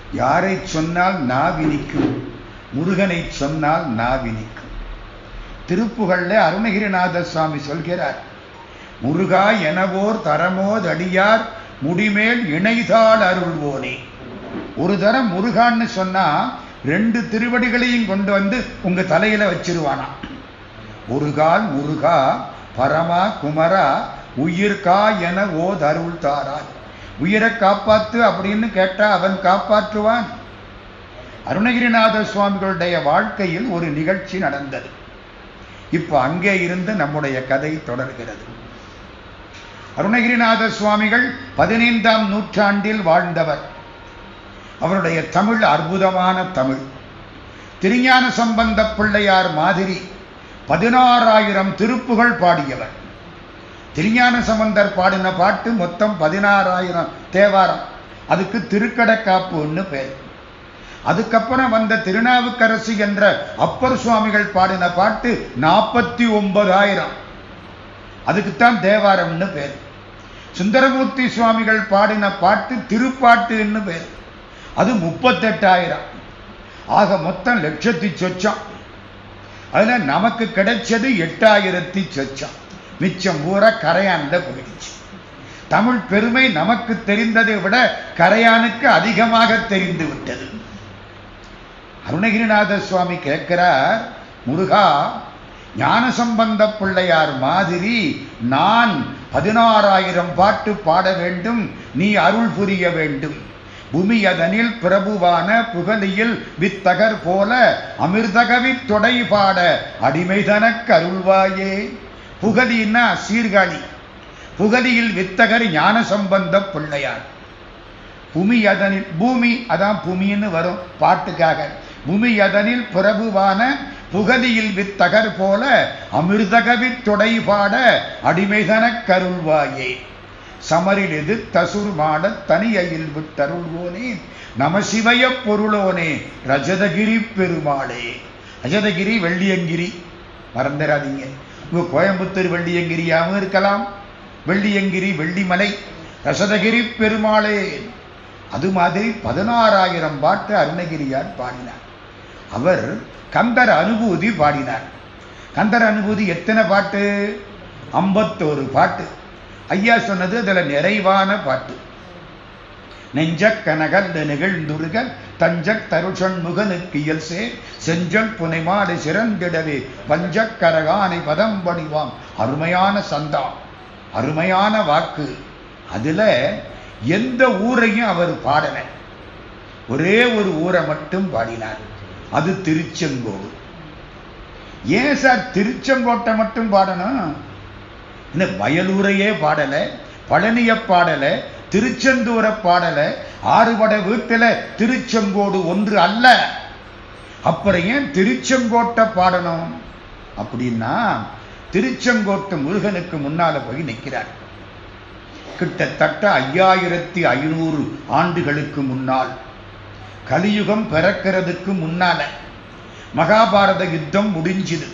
யாரை சொன்னால் நாவினிக்கும் முருகனை சொன்னால் நாவினிக்கும் திருப்புகள்ல அருணகிரிநாத சுவாமி சொல்கிறார் முருகா எனவோர் தரமோதடியார் முடிமேல் இணைதாள் அருள்வோனே ஒரு தரம் முருகான்னு சொன்னா ரெண்டு திருவடிகளையும் கொண்டு வந்து உங்க தலையில வச்சிருவானா ஒரு கால் முருகா பரமா குமரா உயிர்கா என ஓர் அருள் தாராய் உயிரை காப்பாத்து அப்படின்னு கேட்டா அவன் காப்பாற்றுவான் அருணகிரிநாத சுவாமிகளுடைய வாழ்க்கையில் ஒரு நிகழ்ச்சி நடந்தது இப்ப அங்கே இருந்து நம்முடைய கதை தொடர்கிறது அருணகிரிநாத சுவாமிகள் பதினைந்தாம் நூற்றாண்டில் வாழ்ந்தவர் அவருடைய தமிழ் அற்புதமான தமிழ் திருஞான சம்பந்த பிள்ளையார் மாதிரி பதினாறாயிரம் திருப்புகள் பாடியவர் திருஞான சம்பந்தர் பாடின பாட்டு மொத்தம் பதினாறாயிரம் தேவாரம் அதுக்கு திருக்கடக்காப்புன்னு பேர் அதுக்கப்புறம் வந்த திருநாவுக்கரசு என்ற அப்பர் சுவாமிகள் பாடின பாட்டு நாற்பத்தி ஒன்பதாயிரம் அதுக்குத்தான் தேவாரம்னு பேர் சுந்தரமூர்த்தி சுவாமிகள் பாடின பாட்டு திருப்பாட்டுன்னு பேர் அது முப்பத்தெட்டாயிரம் ஆக மொத்தம் லட்சத்தி சொச்சம் அதுல நமக்கு கிடைச்சது எட்டாயிரத்தி சொச்சம் மிச்சம் பூரா கரையான்ல போயிடுச்சு தமிழ் பெருமை நமக்கு தெரிந்ததை விட கரையானுக்கு அதிகமாக தெரிந்து விட்டது அருணகிரிநாத சுவாமி கேட்கிறார் முருகா ஞானசம்பந்த பிள்ளையார் மாதிரி நான் பதினாறாயிரம் பாட்டு பாட வேண்டும் நீ அருள் புரிய வேண்டும் பூமியதனில் பிரபுவான புகழியில் வித்தகர் போல அமிர்தகவி தொடை பாட அடிமைதனக்கு அருள்வாயே புகழின்னா சீர்காழி புகழியில் வித்தகர் ஞானசம்பந்த பிள்ளையார் பூமி அதனில் பூமி அதான் பூமின்னு வரும் பாட்டுக்காக பூமி அதனில் பிரபுவான புகழியில் வித்தகர் போல அமிர்தகவி தொடை பாட அடிமைதனக் கருள்வாயே சமரில் எது தசுர் மாட தனியையில் விட்டருள்வோனே நமசிவய பொருளோனே ரஜதகிரி பெருமாளே ரஜதகிரி வெள்ளியங்கிரி மறந்துடாதீங்க உங்க கோயம்புத்தூர் வெள்ளியங்கிரியாகவும் இருக்கலாம் வெள்ளியங்கிரி வெள்ளிமலை ரசதகிரி பெருமாளே அது மாதிரி பதினாறாயிரம் பாட்டு அருணகிரியார் பாடினார் அவர் கந்தர் அனுபூதி பாடினார் கந்தர் அனுபூதி எத்தனை பாட்டு ஐம்பத்தோரு பாட்டு ஐயா சொன்னது அதுல நிறைவான பாட்டு நெஞ்ச கனகல் நிகழ்ந்துருகல் தஞ்சக் தருஷன் முகனுக்கு இயல்சே செஞ்சல் புனைமாடு சிறந்திடவே பஞ்சக்கரகானை பதம் பணிவாம் அருமையான சந்தா அருமையான வாக்கு அதுல எந்த ஊரையும் அவர் பாடல ஒரே ஒரு ஊரை மட்டும் பாடினார் அது திருச்செங்கோடு ஏன் சார் திருச்செங்கோட்டை மட்டும் பாடணும் இந்த வயலூரையே பாடல பழனிய பாடல திருச்செந்தூரை பாடல ஆறுபட வீட்டுல திருச்செங்கோடு ஒன்று அல்ல அப்புறம் ஏன் திருச்செங்கோட்டை பாடணும் அப்படின்னா திருச்செங்கோட்டு முருகனுக்கு முன்னால போய் நிற்கிறார் கிட்டத்தட்ட ஐயாயிரத்தி ஐநூறு ஆண்டுகளுக்கு முன்னால் கலியுகம் பிறக்கிறதுக்கு முன்னால மகாபாரத யுத்தம் முடிஞ்சுது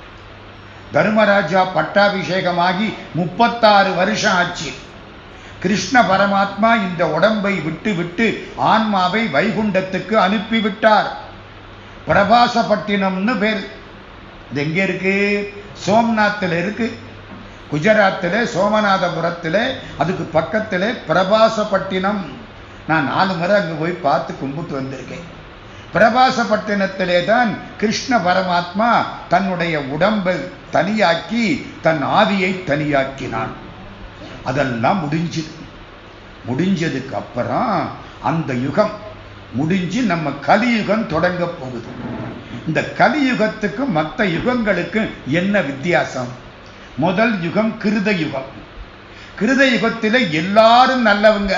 தர்மராஜா பட்டாபிஷேகமாகி முப்பத்தாறு வருஷம் ஆச்சு கிருஷ்ண பரமாத்மா இந்த உடம்பை விட்டு விட்டு ஆன்மாவை வைகுண்டத்துக்கு அனுப்பிவிட்டார் பிரபாசப்பட்டினம்னு பேர் இது எங்க இருக்கு சோம்நாத்தில் இருக்கு குஜராத்தில் சோமநாதபுரத்தில் அதுக்கு பக்கத்தில் பிரபாசப்பட்டினம் நான் நாலு முறை அங்கே போய் பார்த்து கும்பிட்டு வந்திருக்கேன் பிரபாசப்பட்டினத்திலே தான் கிருஷ்ண பரமாத்மா தன்னுடைய உடம்பை தனியாக்கி தன் ஆவியை தனியாக்கினான் அதெல்லாம் முடிஞ்சுது முடிஞ்சதுக்கு அப்புறம் அந்த யுகம் முடிஞ்சு நம்ம கலியுகம் தொடங்க போகுது இந்த கலியுகத்துக்கும் மற்ற யுகங்களுக்கும் என்ன வித்தியாசம் முதல் யுகம் கிருத யுகம் கிருத யுகத்தில் எல்லாரும் நல்லவங்க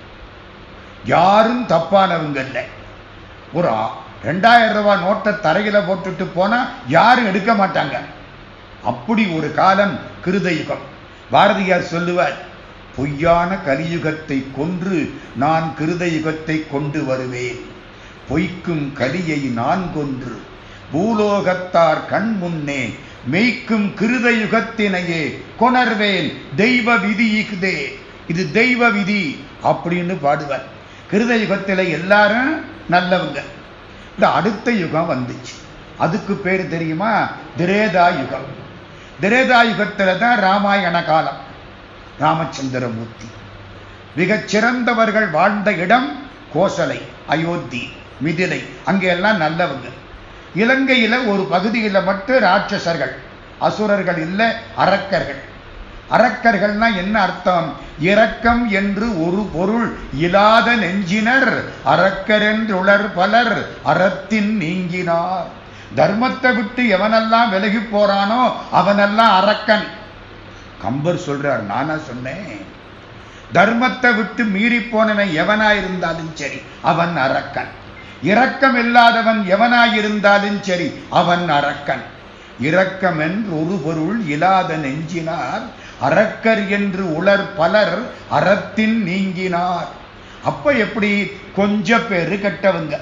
யாரும் தப்பானவங்க இல்லை ஒரு ரெண்டாயிரம் ரூபாய் நோட்டை தரையில போட்டுட்டு போனா யாரும் எடுக்க மாட்டாங்க அப்படி ஒரு காலம் கிருத யுகம் பாரதியார் சொல்லுவார் பொய்யான கலியுகத்தை கொன்று நான் கிருத யுகத்தை கொண்டு வருவேன் பொய்க்கும் கலியை நான் கொன்று பூலோகத்தார் கண் முன்னே மெய்க்கும் கிருத யுகத்தினையே கொணர்வேன் தெய்வ விதி இகுதே இது தெய்வ விதி அப்படின்னு பாடுவார் கிருத யுகத்தில் எல்லாரும் நல்லவங்க இந்த அடுத்த யுகம் வந்துச்சு அதுக்கு பேர் தெரியுமா திரேதா யுகம் திரேதா யுகத்துல தான் ராமாயண காலம் ராமச்சந்திரமூர்த்தி மிகச் சிறந்தவர்கள் வாழ்ந்த இடம் கோசலை அயோத்தி மிதிலை அங்கே எல்லாம் நல்லவங்க இலங்கையில ஒரு பகுதியில மட்டும் ராட்சசர்கள் அசுரர்கள் இல்ல அரக்கர்கள் அரக்கர்கள்னா என்ன அர்த்தம் இரக்கம் என்று ஒரு பொருள் இலாத நெஞ்சினர் அரக்கரென்றுளர் பலர் அறத்தின் நீங்கினார் தர்மத்தை விட்டு எவனெல்லாம் விலகி போறானோ அவனெல்லாம் அரக்கன் கம்பர் சொல்றார் நானா சொன்னேன் தர்மத்தை விட்டு மீறி போனவன் எவனா இருந்தாலும் சரி அவன் அரக்கன் இரக்கம் இல்லாதவன் எவனாயிருந்தாலும் சரி அவன் அரக்கன் இரக்கம் என்று ஒரு பொருள் இல்லாத நெஞ்சினார் அரக்கர் என்று உலர் பலர் அறத்தின் நீங்கினார் அப்ப எப்படி கொஞ்ச பேரு கெட்டவங்க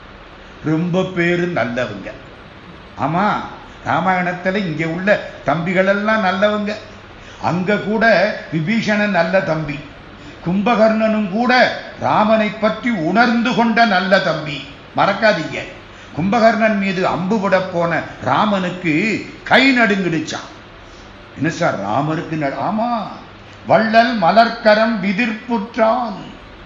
ரொம்ப பேரு நல்லவங்க ஆமா ராமாயணத்துல இங்க உள்ள தம்பிகள் எல்லாம் நல்லவங்க அங்க கூட விபீஷணன் நல்ல தம்பி கும்பகர்ணனும் கூட ராமனை பற்றி உணர்ந்து கொண்ட நல்ல தம்பி மறக்காதீங்க கும்பகர்ணன் மீது அம்பு விட போன ராமனுக்கு கை நடுங்கிடுச்சான் என்ன சார் ராமருக்கு நடு ஆமா வள்ளல் மலர்க்கரம் விதிர்ப்புற்றான்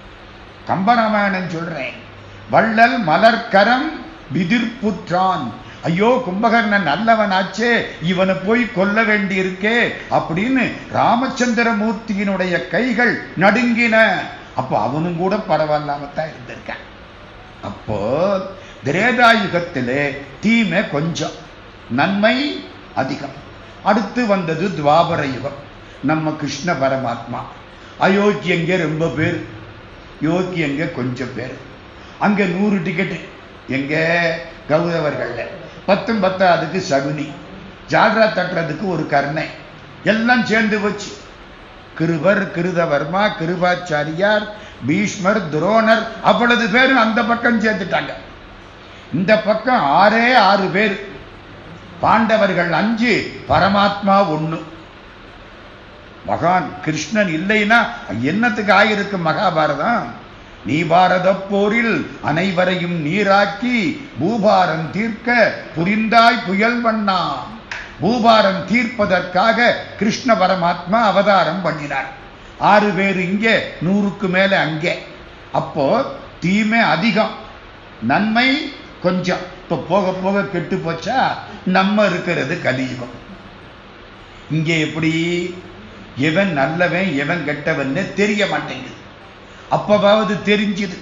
கம்பராமாயணன் சொல்றேன் வள்ளல் மலர்க்கரம் விதிர்ப்புற்றான் ஐயோ கும்பகர்ணன் நல்லவனாச்சே இவனை போய் கொல்ல வேண்டியிருக்கே அப்படின்னு ராமச்சந்திரமூர்த்தியினுடைய கைகள் நடுங்கின அப்போ அவனும் கூட பரவாயில்லாமத்தான் இருந்திருக்கான் அப்போ திரேதாயுகத்திலே தீமை கொஞ்சம் நன்மை அதிகம் அடுத்து வந்தது துவாபர யுகம் நம்ம கிருஷ்ண பரமாத்மா அயோக்கியங்க ரொம்ப பேர் யோக்கியங்க கொஞ்சம் பேர் அங்க நூறு டிக்கெட்டு எங்க கௌரவர்கள்ல பத்தும் பத்தாவதுக்கு சகுனி ஜால்ரா தட்டுறதுக்கு ஒரு கருணை எல்லாம் சேர்ந்து வச்சு கிருபர் கிருதவர்மா கிருபாச்சாரியார் பீஷ்மர் துரோணர் அவ்வளவு பேரும் அந்த பக்கம் சேர்ந்துட்டாங்க இந்த பக்கம் ஆறே ஆறு பேர் பாண்டவர்கள் அஞ்சு பரமாத்மா ஒண்ணு மகான் கிருஷ்ணன் இல்லைன்னா என்னத்துக்கு ஆயிருக்கு மகாபாரதம் நீ பாரத போரில் அனைவரையும் நீராக்கி பூபாரம் தீர்க்க புரிந்தாய் புயல் வண்ணா பூபாரம் தீர்ப்பதற்காக கிருஷ்ண பரமாத்மா அவதாரம் பண்ணினார் ஆறு பேர் இங்கே நூறுக்கு மேல அங்கே அப்போ தீமை அதிகம் நன்மை கொஞ்சம் இப்போ போக போக கெட்டு போச்சா நம்ம இருக்கிறது கலியுகம் இங்கே எப்படி எவன் நல்லவன் எவன் கெட்டவன்னு தெரிய மாட்டேங்குது அப்பவாவது தெரிஞ்சுது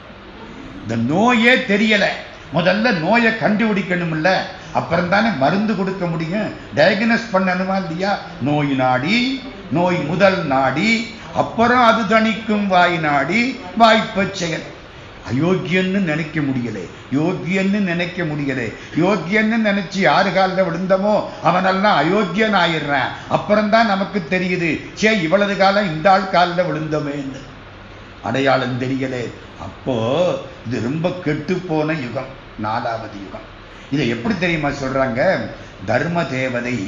இந்த நோயே தெரியல முதல்ல நோயை கண்டுபிடிக்கணும்ல அப்புறம் தானே மருந்து கொடுக்க முடியும் டயக்னஸ் பண்ணணுமா இல்லையா நோய் நாடி நோய் முதல் நாடி அப்புறம் அது தணிக்கும் வாய் நாடி வாய்ப்பச் செயல் அயோக்கியன்னு நினைக்க முடியல யோக்கியன்னு நினைக்க முடியல யோக்கியன்னு நினைச்சு யாரு காலில் விழுந்தமோ அவனெல்லாம் அயோக்கியன் ஆயிடுறான் அப்புறம்தான் நமக்கு தெரியுது சே இவ்வளவு காலம் இந்த ஆள் காலில் விழுந்தோமேன்னு அடையாளம் தெரியல அப்போ இது ரொம்ப கெட்டு போன யுகம் நாலாவது யுகம் இதை எப்படி தெரியுமா சொல்றாங்க தர்ம தேவதை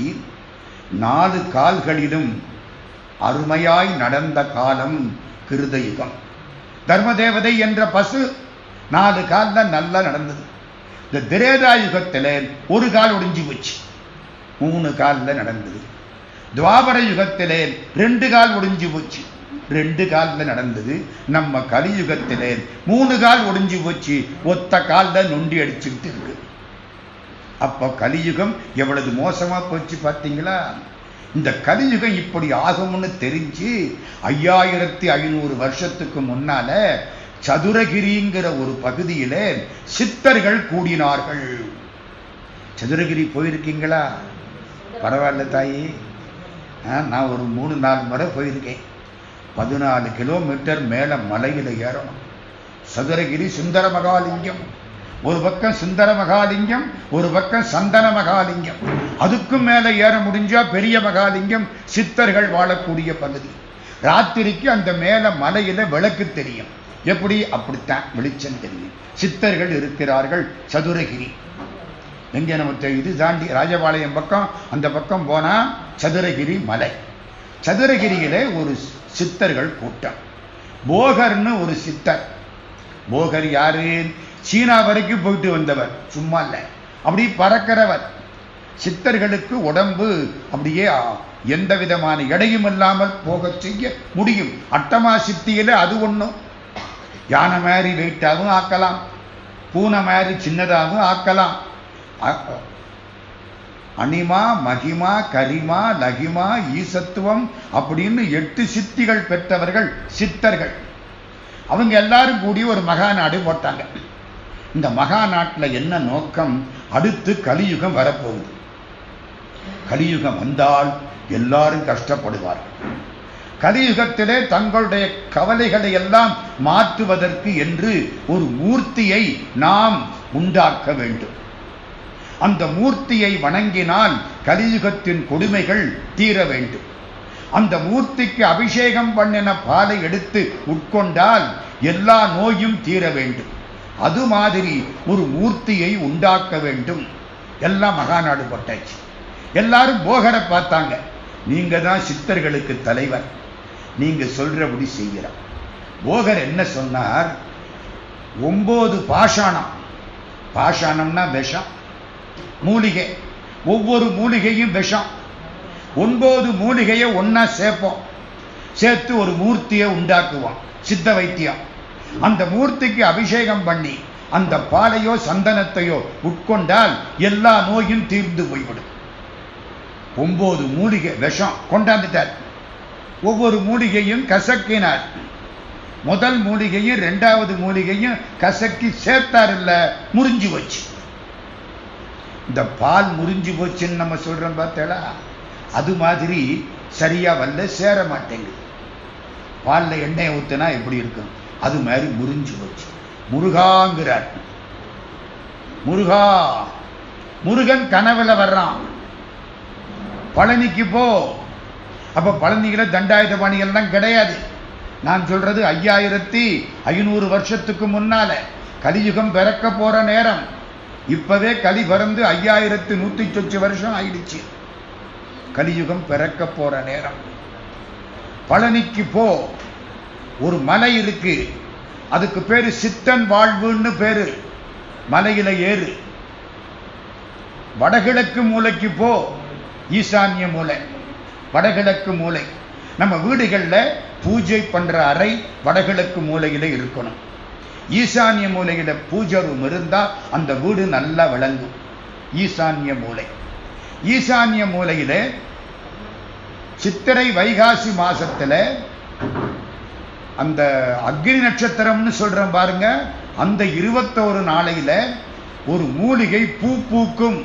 நாலு கால்களிலும் அருமையாய் நடந்த காலம் கிருத யுகம் தர்மதேவதை என்ற பசு நாலு காலில் நல்லா நடந்தது இந்த திரேதா யுகத்தில் ஒரு கால் ஒடிஞ்சு போச்சு மூணு காலில் நடந்தது துவாபர யுகத்திலே ரெண்டு கால் ஒடிஞ்சு போச்சு ரெண்டு காலில் நடந்தது நம்ம கலியுகத்திலே மூணு கால் ஒடிஞ்சு போச்சு ஒத்த காலில் நொண்டி அடிச்சுக்கிட்டு இருக்கு அப்போ கலியுகம் எவ்வளவு மோசமா போச்சு பார்த்தீங்களா இந்த கலியுகம் இப்படி ஆகும்னு தெரிஞ்சு ஐயாயிரத்தி ஐநூறு வருஷத்துக்கு முன்னால சதுரகிரிங்கிற ஒரு பகுதியில சித்தர்கள் கூடினார்கள் சதுரகிரி போயிருக்கீங்களா பரவாயில்ல தாயி நான் ஒரு மூணு நாலு முறை போயிருக்கேன் பதினாலு கிலோமீட்டர் மேல மலையில ஏறணும் சதுரகிரி சுந்தர மகாலிங்கம் ஒரு பக்கம் சுந்தர மகாலிங்கம் ஒரு பக்கம் சந்தன மகாலிங்கம் அதுக்கும் மேல ஏற முடிஞ்சா பெரிய மகாலிங்கம் சித்தர்கள் வாழக்கூடிய பகுதி ராத்திரிக்கு அந்த மேல மலையில விளக்கு தெரியும் எப்படி அப்படித்தான் வெளிச்சம் தெரியும் சித்தர்கள் இருக்கிறார்கள் சதுரகிரி எங்க நம்ம இது தாண்டி ராஜபாளையம் பக்கம் அந்த பக்கம் போனா சதுரகிரி மலை சதுரகிரியில ஒரு சித்தர்கள் கூட்டம் போகர்னு ஒரு சித்தர் போகர் யாரு சீனா வரைக்கும் போயிட்டு வந்தவர் சும்மா இல்லை அப்படி பறக்கிறவர் சித்தர்களுக்கு உடம்பு அப்படியே ஆ, எந்த விதமான எடையும் இல்லாமல் போக செய்ய முடியும் அட்டமா சித்தியில அது ஒண்ணும் யானை மாதிரி வெயிட்டாகவும் ஆக்கலாம் பூனை மாதிரி சின்னதாகவும் ஆக்கலாம் அ- அனிமா மகிமா கரிமா லகிமா ஈசத்துவம் அப்படின்னு எட்டு சித்திகள் பெற்றவர்கள் சித்தர்கள் அவங்க எல்லாரும் கூடி ஒரு மகாநாடு போட்டாங்க இந்த மகாநாட்டில் என்ன நோக்கம் அடுத்து கலியுகம் வரப்போகுது கலியுகம் வந்தால் எல்லாரும் கஷ்டப்படுவார்கள் கலியுகத்திலே தங்களுடைய கவலைகளை எல்லாம் மாற்றுவதற்கு என்று ஒரு மூர்த்தியை நாம் உண்டாக்க வேண்டும் அந்த மூர்த்தியை வணங்கினால் கலியுகத்தின் கொடுமைகள் தீர வேண்டும் அந்த மூர்த்திக்கு அபிஷேகம் பண்ணின பாலை எடுத்து உட்கொண்டால் எல்லா நோயும் தீர வேண்டும் அது மாதிரி ஒரு மூர்த்தியை உண்டாக்க வேண்டும் எல்லாம் மகாநாடு போட்டாச்சு எல்லாரும் போகரை பார்த்தாங்க நீங்க தான் சித்தர்களுக்கு தலைவர் நீங்க சொல்றபடி செய்கிறார் போகர் என்ன சொன்னார் ஒன்பது பாஷாணம் பாஷாணம்னா விஷம் மூலிகை ஒவ்வொரு மூலிகையும் விஷம் ஒன்பது மூலிகையை ஒண்ணா சேர்ப்போம் சேர்த்து ஒரு மூர்த்தியை உண்டாக்குவோம் சித்த வைத்தியம் அந்த மூர்த்திக்கு அபிஷேகம் பண்ணி அந்த பாலையோ சந்தனத்தையோ உட்கொண்டால் எல்லா நோயும் தீர்ந்து போய்விடும் ஒன்பது மூலிகை விஷம் கொண்டாந்துட்டார் ஒவ்வொரு மூலிகையும் கசக்கினார் முதல் மூலிகையும் ரெண்டாவது மூலிகையும் கசக்கி சேர்த்தார் இல்ல முறிஞ்சு போச்சு இந்த பால் முறிஞ்சு போச்சுன்னு நம்ம சொல்றோம் பார்த்தேடா அது மாதிரி சரியா வரல சேர மாட்டேங்குது பால்ல எண்ணெயை ஊத்துனா எப்படி இருக்கும் அது மாதிரி முறிஞ்சு போச்சு முருகாங்கிறார் முருகா முருகன் கனவுல வர்றான் பழனிக்கு போ அப்ப பழனியில தண்டாயுத பணிகள்லாம் கிடையாது நான் சொல்றது ஐயாயிரத்தி ஐநூறு வருஷத்துக்கு முன்னால கலியுகம் பிறக்க போற நேரம் இப்பவே கலி பிறந்து ஐயாயிரத்து நூத்தி சொச்சு வருஷம் ஆயிடுச்சு கலியுகம் பிறக்க போற நேரம் பழனிக்கு போ ஒரு மலை இருக்கு அதுக்கு பேரு சித்தன் வாழ்வுன்னு பேரு மலையில ஏறு வடகிழக்கு மூலைக்கு போ ஈசான்ய மூலை வடகிழக்கு மூலை நம்ம வீடுகள்ல பூஜை பண்ற அறை வடகிழக்கு மூலையில இருக்கணும் ஈசான்ய மூலையில பூஜை ரூம் இருந்தா அந்த வீடு நல்லா விளங்கும் ஈசான்ய மூலை ஈசான்ய மூலையில சித்திரை வைகாசி மாசத்துல அந்த அக்னி நட்சத்திரம்னு சொல்றேன் பாருங்க அந்த இருபத்தோரு நாளையில ஒரு மூலிகை பூ பூக்கும்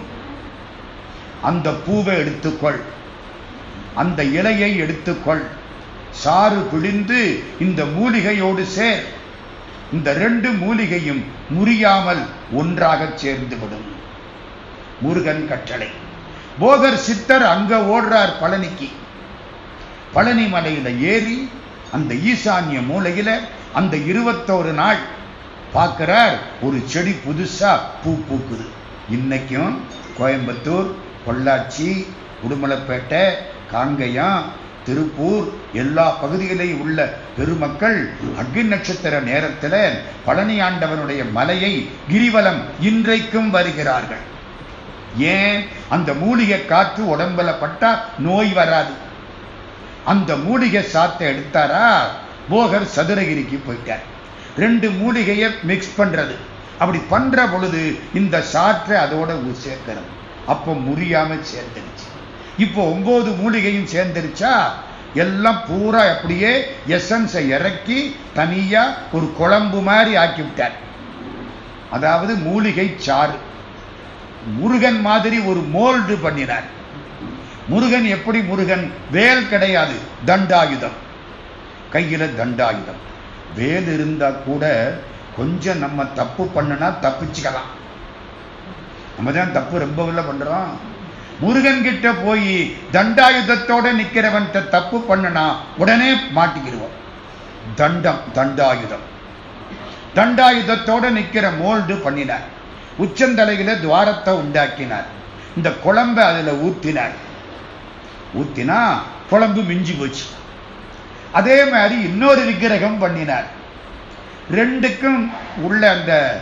அந்த பூவை எடுத்துக்கொள் அந்த இலையை எடுத்துக்கொள் சாறு பிழிந்து இந்த மூலிகையோடு சேர் இந்த ரெண்டு மூலிகையும் முறியாமல் ஒன்றாக சேர்ந்து விடும் முருகன் கட்டளை போகர் சித்தர் அங்க ஓடுறார் பழனிக்கு பழனி மலையில ஏறி அந்த ஈசான்ய மூலையில அந்த இருபத்தோரு நாள் பார்க்கிறார் ஒரு செடி புதுசா பூ பூக்குது இன்னைக்கும் கோயம்புத்தூர் பொள்ளாச்சி உடுமலைப்பேட்டை காங்கயம் திருப்பூர் எல்லா பகுதிகளிலும் உள்ள பெருமக்கள் அக்னி நட்சத்திர நேரத்தில் பழனி ஆண்டவனுடைய மலையை கிரிவலம் இன்றைக்கும் வருகிறார்கள் ஏன் அந்த மூலிகை காற்று உடம்புல பட்டா நோய் வராது அந்த மூலிகை சாத்தை எடுத்தாரா போகர் சதுரகிரிக்கு போயிட்டார் ரெண்டு மூலிகையை மிக்ஸ் பண்றது அப்படி பண்ற பொழுது இந்த சாற்றை அதோட ஊ- சேர்க்கிறது அப்போ முறியாம சேர்ந்துருச்சு இப்போ ஒன்பது மூலிகையும் சேர்ந்துருச்சா எல்லாம் பூரா அப்படியே எசன்ஸை இறக்கி தனியா ஒரு குழம்பு மாதிரி ஆக்கி விட்டார் அதாவது மூலிகை சாறு முருகன் மாதிரி ஒரு மோல்டு பண்ணினார் முருகன் எப்படி முருகன் வேல் கிடையாது தண்டாயுதம் கையில தண்டாயுதம் வேல் இருந்தா கூட கொஞ்சம் நம்ம தப்பு பண்ணுனா தப்பிச்சுக்கலாம் நம்ம தான் தப்பு ரொம்ப இல்லை பண்றோம் முருகன் கிட்ட போய் தண்டாயுதத்தோட நிக்கிறவன்கிட்ட தப்பு பண்ணுனா உடனே மாட்டிக்கிடுவோம் தண்டம் தண்டாயுதம் தண்டாயுதத்தோட நிக்கிற மோல்டு பண்ணினார் உச்சந்தலையில துவாரத்தை உண்டாக்கினார் இந்த குழம்பை அதுல ஊத்தினார் ஊத்தினா குழம்பு மிஞ்சி போச்சு அதே மாதிரி இன்னொரு விக்கிரகம் பண்ணினார் ரெண்டுக்கும் உள்ள அந்த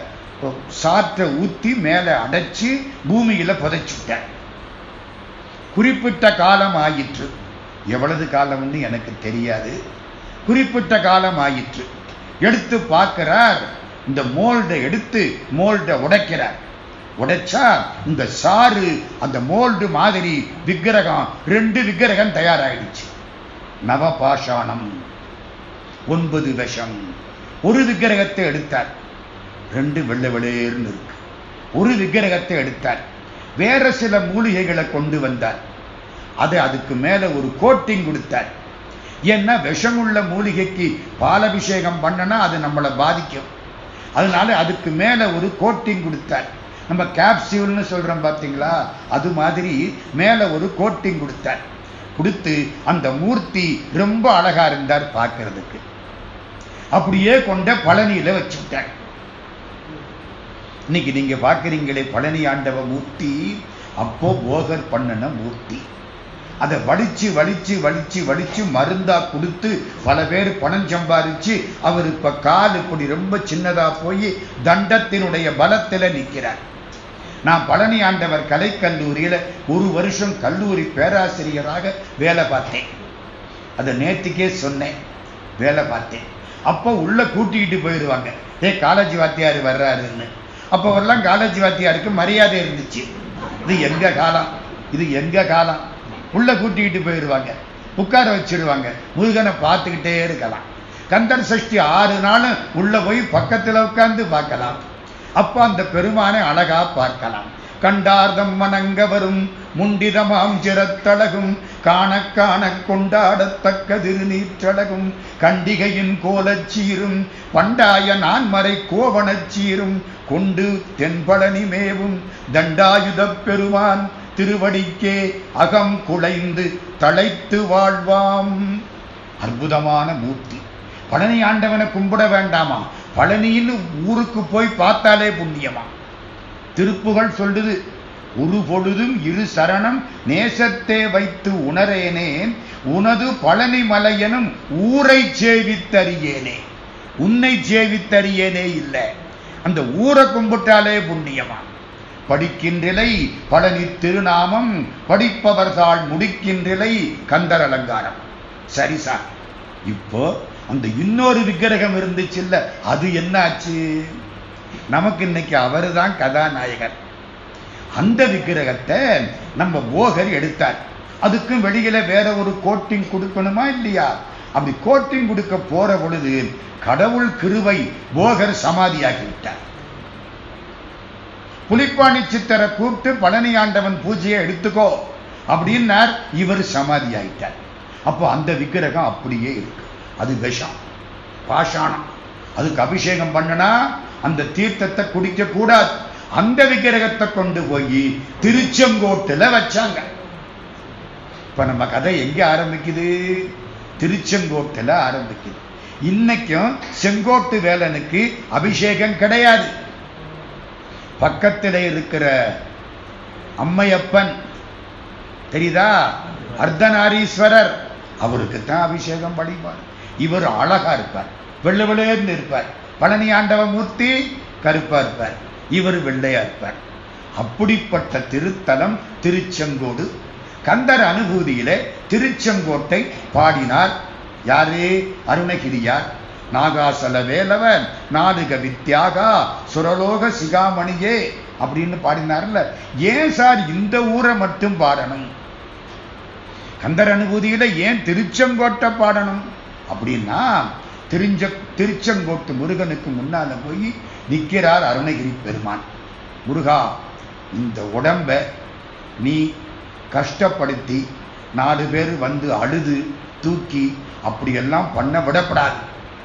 சாற்றை ஊத்தி மேலே அடைச்சு பூமியில புதைச்சுட்டார் குறிப்பிட்ட காலம் ஆயிற்று எவ்வளவு காலம்னு எனக்கு தெரியாது குறிப்பிட்ட காலம் ஆயிற்று எடுத்து பார்க்கிறார் இந்த மோல்டை எடுத்து மோல்டை உடைக்கிறார் உடைச்சா இந்த சாறு அந்த மோல்டு மாதிரி விக்கிரகம் ரெண்டு விக்கிரகம் தயாராயிடுச்சு நவபாஷாணம் ஒன்பது விஷம் ஒரு விக்கிரகத்தை எடுத்தார் ரெண்டு வெள்ளை வெளியேறுன்னு இருக்கு ஒரு விக்கிரகத்தை எடுத்தார் வேற சில மூலிகைகளை கொண்டு வந்தார் அதை அதுக்கு மேல ஒரு கோட்டிங் கொடுத்தார் ஏன்னா விஷமுள்ள மூலிகைக்கு பாலபிஷேகம் பண்ணனா அது நம்மளை பாதிக்கும் அதனால அதுக்கு மேல ஒரு கோட்டிங் கொடுத்தார் நம்ம கேப்சியூல்னு சொல்றோம் பார்த்தீங்களா அது மாதிரி மேல ஒரு கோட்டிங் கொடுத்தார் கொடுத்து அந்த மூர்த்தி ரொம்ப அழகா இருந்தார் பார்க்கிறதுக்கு அப்படியே கொண்ட பழனியில வச்சுட்டார் இன்னைக்கு நீங்க பார்க்குறீங்களே பழனி ஆண்டவ மூர்த்தி அப்போ போகர் பண்ணின மூர்த்தி அதை வலிச்சு வலிச்சு வலிச்சு வலிச்சு மருந்தா கொடுத்து பல பேர் பணம் சம்பாதிச்சு அவர் இப்ப கால் இப்படி ரொம்ப சின்னதா போய் தண்டத்தினுடைய பலத்துல நிற்கிறார் நான் பழனி ஆண்டவர் கலைக்கல்லூரியில ஒரு வருஷம் கல்லூரி பேராசிரியராக வேலை பார்த்தேன் அதை நேத்துக்கே சொன்னேன் வேலை பார்த்தேன் அப்போ உள்ள கூட்டிக்கிட்டு போயிடுவாங்க ஏ காலேஜ் வாத்தியார் வர்றாருன்னு அப்போ எல்லாம் காலேஜ் வாத்தியாருக்கு மரியாதை இருந்துச்சு இது எங்க காலம் இது எங்க காலம் உள்ள கூட்டிக்கிட்டு போயிடுவாங்க உட்கார வச்சிருவாங்க முருகனை பார்த்துக்கிட்டே இருக்கலாம் கந்தர் சஷ்டி ஆறு நாளும் உள்ள போய் பக்கத்துல உட்கார்ந்து பார்க்கலாம் அப்ப அந்த பெருமானை அழகா பார்க்கலாம் கண்டார்தம் வணங்க வரும் முண்டிதமாம் சிரத்தழகும் காண காண கொண்டாடத்தக்க திருநீற்றழகும் கண்டிகையின் கோலச்சீரும் பண்டாய நான்மறை கோவணச்சீரும் கொண்டு தென்பழனி மேவும் தண்டாயுதப் பெருமான் திருவடிக்கே அகம் குலைந்து தழைத்து வாழ்வாம் அற்புதமான மூர்த்தி பழனி ஆண்டவனை கும்பிட வேண்டாமா பழனின்னு ஊருக்கு போய் பார்த்தாலே புண்ணியமா திருப்புகள் சொல்லுது ஒரு பொழுதும் இரு சரணம் நேசத்தே வைத்து உணரேனேன் உனது பழனி மலையனும் ஊரை சேவித்தறியேனே உன்னை சேவித்தறியேனே இல்லை அந்த ஊரை கும்பிட்டாலே புண்ணியமா படிக்கின்றிலை பழனி திருநாமம் படிப்பவர் தாள் முடிக்கின்றிலை கந்தர் அலங்காரம் சரி சார் இப்போ அந்த இன்னொரு விக்கிரகம் இருந்துச்சுல்ல அது என்னாச்சு நமக்கு இன்னைக்கு அவரு தான் கதாநாயகர் அந்த விக்கிரகத்தை நம்ம போகர் எடுத்தார் அதுக்கும் வெளியில வேற ஒரு கோட்டிங் கொடுக்கணுமா இல்லையா அப்படி கோட்டிங் கொடுக்க போற பொழுது கடவுள் கிருவை போகர் சமாதியாகி விட்டார் புலிப்பாணி சித்தரை கூப்பிட்டு பழனி ஆண்டவன் பூஜையை எடுத்துக்கோ அப்படின்னார் இவர் சமாதி ஆயிட்டார் அப்போ அந்த விக்கிரகம் அப்படியே இருக்கு அது விஷம் பாஷாணம் அதுக்கு அபிஷேகம் பண்ணனா அந்த தீர்த்தத்தை குடிக்க கூடாது அந்த விக்கிரகத்தை கொண்டு போய் திருச்செங்கோட்டுல வச்சாங்க இப்ப நம்ம கதை எங்க ஆரம்பிக்குது திருச்செங்கோட்டுல ஆரம்பிக்குது இன்னைக்கும் செங்கோட்டு வேலனுக்கு அபிஷேகம் கிடையாது பக்கத்தில் இருக்கிற அம்மையப்பன் தெரியுதா அர்த்தநாரீஸ்வரர் அவருக்கு தான் அபிஷேகம் படிப்பார் இவர் அழகா இருப்பார் வெள்ளை வெள்ளையர்னு இருப்பார் பழனி ஆண்டவ மூர்த்தி கருப்பா இருப்பார் இவர் வெள்ளையா இருப்பார் அப்படிப்பட்ட திருத்தலம் திருச்செங்கோடு கந்தர் அனுபூதியிலே திருச்செங்கோட்டை பாடினார் யாரு அருணகிரியார் நாகாசல வேலவன் நாடுக வித்யாகா சுரலோக சிகாமணியே அப்படின்னு பாடினார்ல ஏன் சார் இந்த ஊரை மட்டும் பாடணும் கந்தர் அனுபூதியில ஏன் திருச்செங்கோட்டை பாடணும் அப்படின்னா திருஞ்ச திருச்செங்கோட்டு முருகனுக்கு முன்னால போய் நிற்கிறார் அருணகிரி பெருமான் முருகா இந்த உடம்ப நீ கஷ்டப்படுத்தி நாலு பேர் வந்து அழுது தூக்கி அப்படியெல்லாம் பண்ண விடப்படாது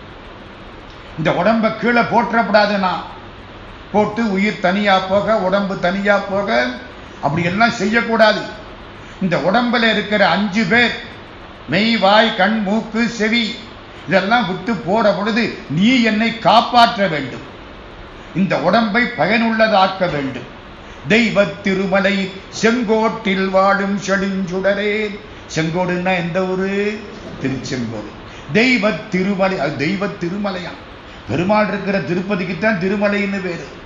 இந்த உடம்ப கீழே போற்றப்படாதுன்னா போட்டு உயிர் தனியா போக உடம்பு தனியா போக அப்படி எல்லாம் செய்யக்கூடாது இந்த உடம்புல இருக்கிற அஞ்சு பேர் மெய் வாய் கண் மூக்கு செவி இதெல்லாம் விட்டு போற பொழுது நீ என்னை காப்பாற்ற வேண்டும் இந்த உடம்பை பயனுள்ளதாக்க வேண்டும் தெய்வ திருமலை செங்கோட்டில் வாழும் செழுஞ்சுடரே செங்கோடுன்னா எந்த ஊரு திருச்செங்கோடு தெய்வ திருமலை அது தெய்வ திருமலையா பெருமாள் இருக்கிற திருப்பதிக்கு தான் திருமலைன்னு பேரு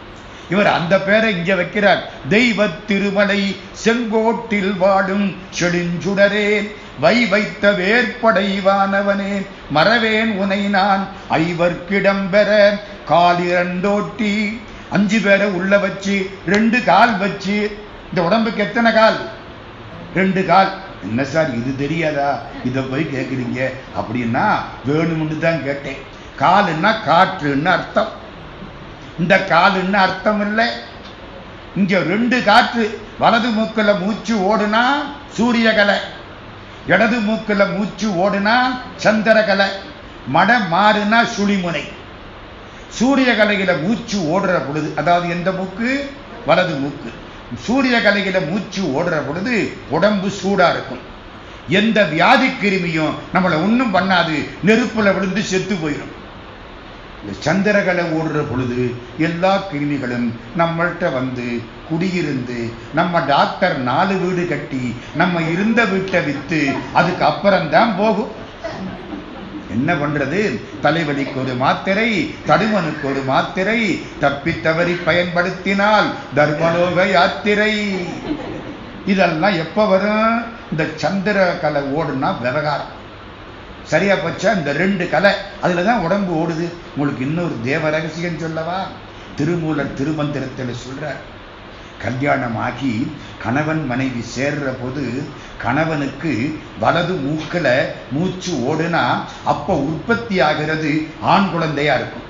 இவர் அந்த பேரை இங்க வைக்கிறார் தெய்வ திருமலை செங்கோட்டில் வாடும் செழுஞ்சுடரேன் வை வைத்த வேற்படைவானவனே மறவேன் உனை நான் ஐவர்க்கிடம் பெற காலிரண்டோட்டி அஞ்சு பேரை உள்ள வச்சு ரெண்டு கால் வச்சு இந்த உடம்புக்கு எத்தனை கால் ரெண்டு கால் என்ன சார் இது தெரியாதா இதை போய் கேட்குறீங்க அப்படின்னா வேணும்னு தான் கேட்டேன் காலுன்னா காற்றுன்னு அர்த்தம் இந்த காலுன்னு அர்த்தம் இல்லை இங்க ரெண்டு காற்று வலது மூக்குல மூச்சு ஓடுனா சூரியகலை இடது மூக்குல மூச்சு ஓடுனா சந்திரகலை மட மாறுனா சுழிமுனை சூரிய கலையில மூச்சு ஓடுற பொழுது அதாவது எந்த மூக்கு வலது மூக்கு சூரிய கலையில மூச்சு ஓடுற பொழுது உடம்பு சூடா இருக்கும் எந்த வியாதி கிருமியும் நம்மளை ஒன்றும் பண்ணாது நெருப்புல விழுந்து செத்து போயிடும் இந்த சந்திரகலை ஓடுற பொழுது எல்லா கிருமிகளும் நம்மள்கிட்ட வந்து குடியிருந்து நம்ம டாக்டர் நாலு வீடு கட்டி நம்ம இருந்த வீட்டை வித்து அதுக்கு அப்புறம்தான் போகும் என்ன பண்றது தலைவலிக்கு ஒரு மாத்திரை தடுமனுக்கு ஒரு மாத்திரை தப்பி தவறி பயன்படுத்தினால் தர்மலோக யாத்திரை இதெல்லாம் எப்ப வரும் இந்த சந்திர கலை ஓடுனா விவகாரம் சரியா போச்சா இந்த ரெண்டு கலை அதுல தான் உடம்பு ஓடுது உங்களுக்கு இன்னொரு தேவ ரகசியம் சொல்லவா திருமூலர் திருமந்திரத்தில் சொல்றார் கல்யாணம் ஆகி கணவன் மனைவி சேர்ற போது கணவனுக்கு வலது மூக்குல மூச்சு ஓடுனா அப்ப உற்பத்தி ஆகிறது ஆண் குழந்தையா இருக்கும்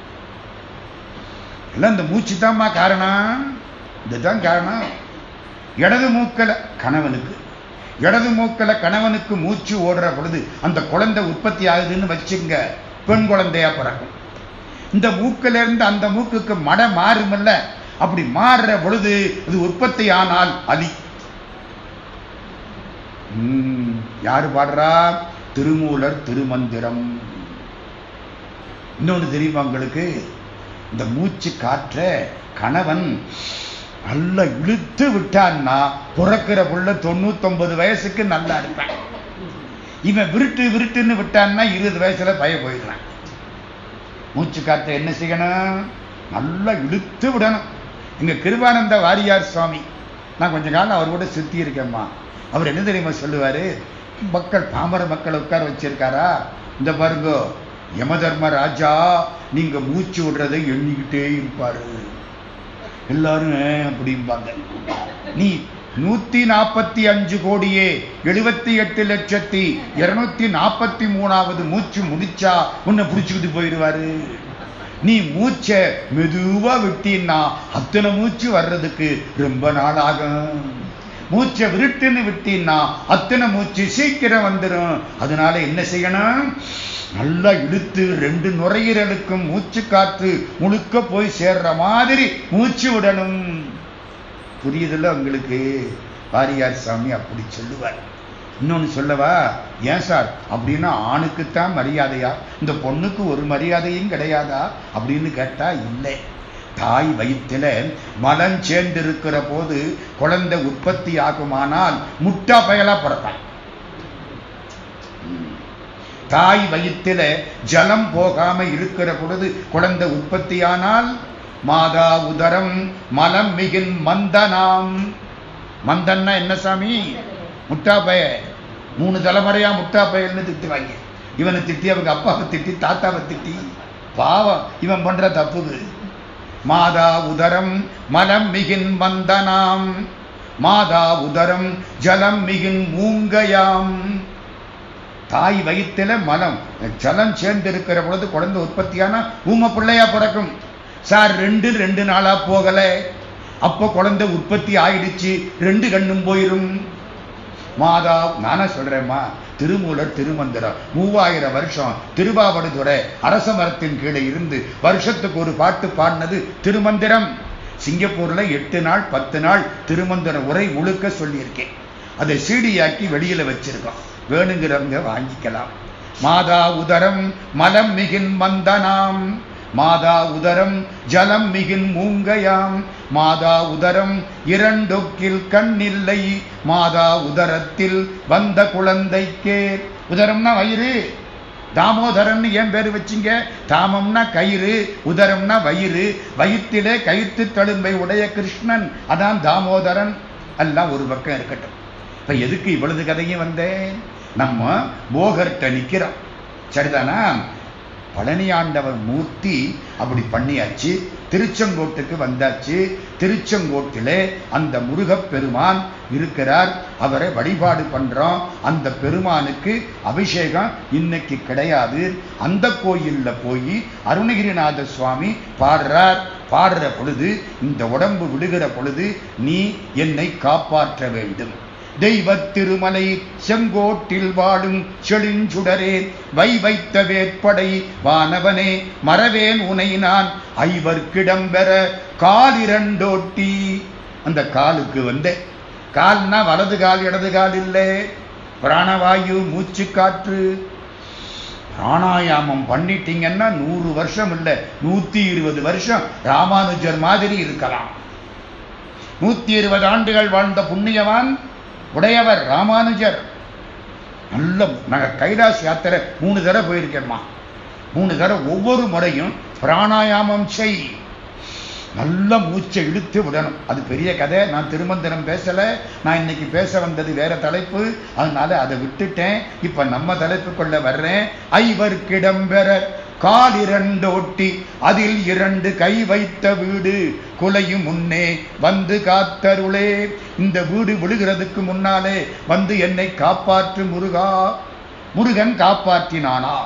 எல்லாம் இந்த மூச்சு தான்மா காரணம் இதுதான் காரணம் இடது மூக்கல கணவனுக்கு இடது மூக்கல கணவனுக்கு மூச்சு ஓடுற பொழுது அந்த குழந்தை உற்பத்தி ஆகுதுன்னு வச்சுங்க பெண் குழந்தையா பிறக்கும் இந்த மூக்கில இருந்து அந்த மூக்குக்கு மட மாறுமில்ல அப்படி மாறுற பொழுது அது உற்பத்தி ஆனால் அலி உம், யாரு பாடுறா திருமூலர் திருமந்திரம் இன்னொன்னு தெரியுமா உங்களுக்கு இந்த மூச்சு காற்ற கணவன் நல்லா இழுத்து விட்டான்னா பிறக்கிற புள்ள தொண்ணூத்தொன்பது வயசுக்கு நல்லா இருப்பான் இவன் விருட்டு விருட்டுன்னு விட்டான்னா இருபது வயசுல பய போயிடுறான் மூச்சு காற்ற என்ன செய்யணும் நல்லா இழுத்து விடணும் எங்க கிருபானந்த வாரியார் சுவாமி நான் கொஞ்ச காலம் அவர் கூட சுத்தி இருக்கேம்மா அவர் என்ன தெரியுமா சொல்லுவாரு மக்கள் பாமர மக்களை உட்கார வச்சிருக்காரா இந்த பாருங்க யமதர்ம ராஜா நீங்க மூச்சு விடுறதை எண்ணிக்கிட்டே இருப்பாரு எல்லாரும் "ஏ" அப்படிம்பாங்க நீ நூத்தி நாற்பத்தி அஞ்சு கோடியே எழுபத்தி எட்டு லட்சத்தி இருநூத்தி நாற்பத்தி மூணாவது மூச்சு முடிச்சா உன்னை பிடிச்சுக்கிட்டு போயிடுவாரு நீ மூச்சை மெதுவா விட்டீன்னா அத்தனை மூச்சு வர்றதுக்கு ரொம்ப நாள் ஆகும் மூச்சை விருட்டுன்னு விட்டீன்னா அத்தனை மூச்சு சீக்கிரம் வந்துடும் அதனால என்ன செய்யணும் நல்லா இழுத்து ரெண்டு நுரையீரலுக்கும் மூச்சு காற்று முழுக்க போய் சேர்ற மாதிரி மூச்சு விடணும் புரியுதுல்ல உங்களுக்கு வாரியார் சாமி அப்படி சொல்லுவார் இன்னொன்னு சொல்லவா ஏன் சார் அப்படின்னா ஆணுக்குத்தான் மரியாதையா இந்த பொண்ணுக்கு ஒரு மரியாதையும் கிடையாதா அப்படின்னு கேட்டா இல்லை தாய் வயிற்றில மலம் சேர்ந்திருக்கிற போது குழந்தை உற்பத்தி ஆகுமானால் முட்டா பயலா பிறப்பான் தாய் வயிற்றில ஜலம் போகாம இருக்கிற பொழுது குழந்தை உற்பத்தியானால் மாதா உதரம் மலம் மிகின் மந்தனாம் மந்தன்னா என்ன சாமி முட்டா பய மூணு தலைமுறையா முட்டா பயல்னு திட்டுவாங்க இவனை திட்டி அவங்க அப்பாவை திட்டி தாத்தாவை திட்டி பாவம் இவன் பண்ற தப்புது மாதா உதரம் மலம் மிகின் மந்தனாம் மாதா உதரம் ஜலம் மிகின் மூங்கயாம் தாய் வயிற்றுல மலம் ஜலம் சேர்ந்து இருக்கிற பொழுது குழந்தை உற்பத்தியான ஊம பிள்ளையா பிறக்கும் சார் ரெண்டு ரெண்டு நாளா போகல அப்போ குழந்தை உற்பத்தி ஆயிடுச்சு ரெண்டு கண்ணும் போயிரும் மாதா நானே சொல்றேம்மா திருமூலர் திருமந்திரம் மூவாயிரம் வருஷம் திருவாவடுதுறை அரச மரத்தின் கீழே இருந்து வருஷத்துக்கு ஒரு பாட்டு பாடினது திருமந்திரம் சிங்கப்பூர்ல எட்டு நாள் பத்து நாள் திருமந்திர உரை முழுக்க சொல்லியிருக்கேன் அதை சீடியாக்கி வெளியில வச்சிருக்கோம் வேணுங்கிறவங்க வாங்கிக்கலாம் மாதா உதரம் மலம் மிகின் மந்தனாம் மாதா உதரம் ஜலம் மிகின் மூங்கையாம் மாதா உதரம் இரண்டொக்கில் கண்ணில்லை மாதா உதரத்தில் வந்த குழந்தைக்கே உதரம்னா வயிறு தாமோதரன் ஏன் பேர் வச்சிங்க தாமம்னா கயிறு உதரம்னா வயிறு வயிற்றிலே கயிற்று தழும்பை உடைய கிருஷ்ணன் அதான் தாமோதரன் எல்லாம் ஒரு பக்கம் இருக்கட்டும் இப்ப எதுக்கு இவ்வளவு கதையும் வந்தேன் நம்ம போகர்ட்ட நிக்கிறோம் சரிதானா பழனியாண்டவர் மூர்த்தி அப்படி பண்ணியாச்சு திருச்செங்கோட்டுக்கு வந்தாச்சு திருச்செங்கோட்டிலே அந்த முருகப் பெருமான் இருக்கிறார் அவரை வழிபாடு பண்றோம் அந்த பெருமானுக்கு அபிஷேகம் இன்னைக்கு கிடையாது அந்த கோயில்ல போய் அருணகிரிநாத சுவாமி பாடுறார் பாடுற பொழுது இந்த உடம்பு விடுகிற பொழுது நீ என்னை காப்பாற்ற வேண்டும் தெய்வ திருமலை செங்கோட்டில் வாழும் செழுஞ்சுடரே வை வைத்த வேற்படை வானவனே மறவேன் உனை நான் ஐவர்க்கிடம் பெற காலிரண்டோட்டி அந்த காலுக்கு வந்தேன் கால்னா வலது கால் இடது கால் இல்லை பிராணவாயு மூச்சு காற்று பிராணாயாமம் பண்ணிட்டீங்கன்னா நூறு வருஷம் இல்லை நூத்தி இருபது வருஷம் ராமானுஜர் மாதிரி இருக்கலாம் நூத்தி இருபது ஆண்டுகள் வாழ்ந்த புண்ணியவான் உடையவர் ராமானுஜர் நல்ல நாங்க கைலாஸ் யாத்திரை மூணு தடவை போயிருக்கேம்மா மூணு தடவை ஒவ்வொரு முறையும் பிராணாயாமம் செய் நல்ல மூச்சை இழுத்து விடணும் அது பெரிய கதை நான் திருமந்திரம் பேசல நான் இன்னைக்கு பேச வந்தது வேற தலைப்பு அதனால அதை விட்டுட்டேன் இப்ப நம்ம தலைப்புக்குள்ள வர்றேன் ஐவர்க்கிடம் பெற கால் இரண்டு ஒட்டி அதில் இரண்டு கை வைத்த வீடு குலையும் முன்னே வந்து காத்தருளே இந்த வீடு விழுகிறதுக்கு முன்னாலே வந்து என்னை காப்பாற்று முருகா முருகன் காப்பாற்றினானா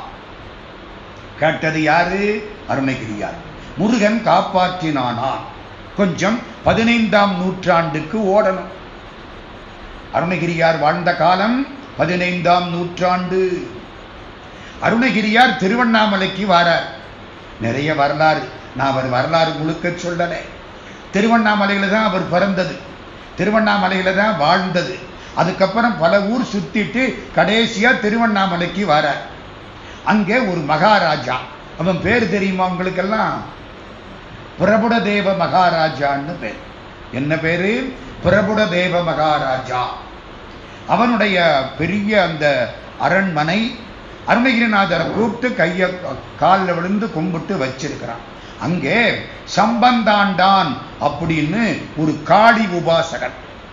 கேட்டது யாரு அருணகிரியார் முருகன் காப்பாற்றினானா கொஞ்சம் பதினைந்தாம் நூற்றாண்டுக்கு ஓடணும் அருணகிரியார் வாழ்ந்த காலம் பதினைந்தாம் நூற்றாண்டு அருணகிரியார் திருவண்ணாமலைக்கு வாரார் நிறைய வரலாறு நான் அவர் வரலாறு முழுக்க சொல்லல திருவண்ணாமலையில தான் அவர் பிறந்தது திருவண்ணாமலையில தான் வாழ்ந்தது அதுக்கப்புறம் பல ஊர் சுத்திட்டு கடைசியா திருவண்ணாமலைக்கு வாரார் அங்கே ஒரு மகாராஜா அவன் பேர் தெரியுமா உங்களுக்கெல்லாம் பிரபுடதேவ மகாராஜான்னு பேர் என்ன பேரு பிரபுடதேவ மகாராஜா அவனுடைய பெரிய அந்த அரண்மனை அருணகிரிநாதரை கூப்பிட்டு கைய காலில் விழுந்து கும்பிட்டு வச்சிருக்கிறான் அங்கே சம்பந்தாண்டான் அப்படின்னு ஒரு காளி உபாசகன்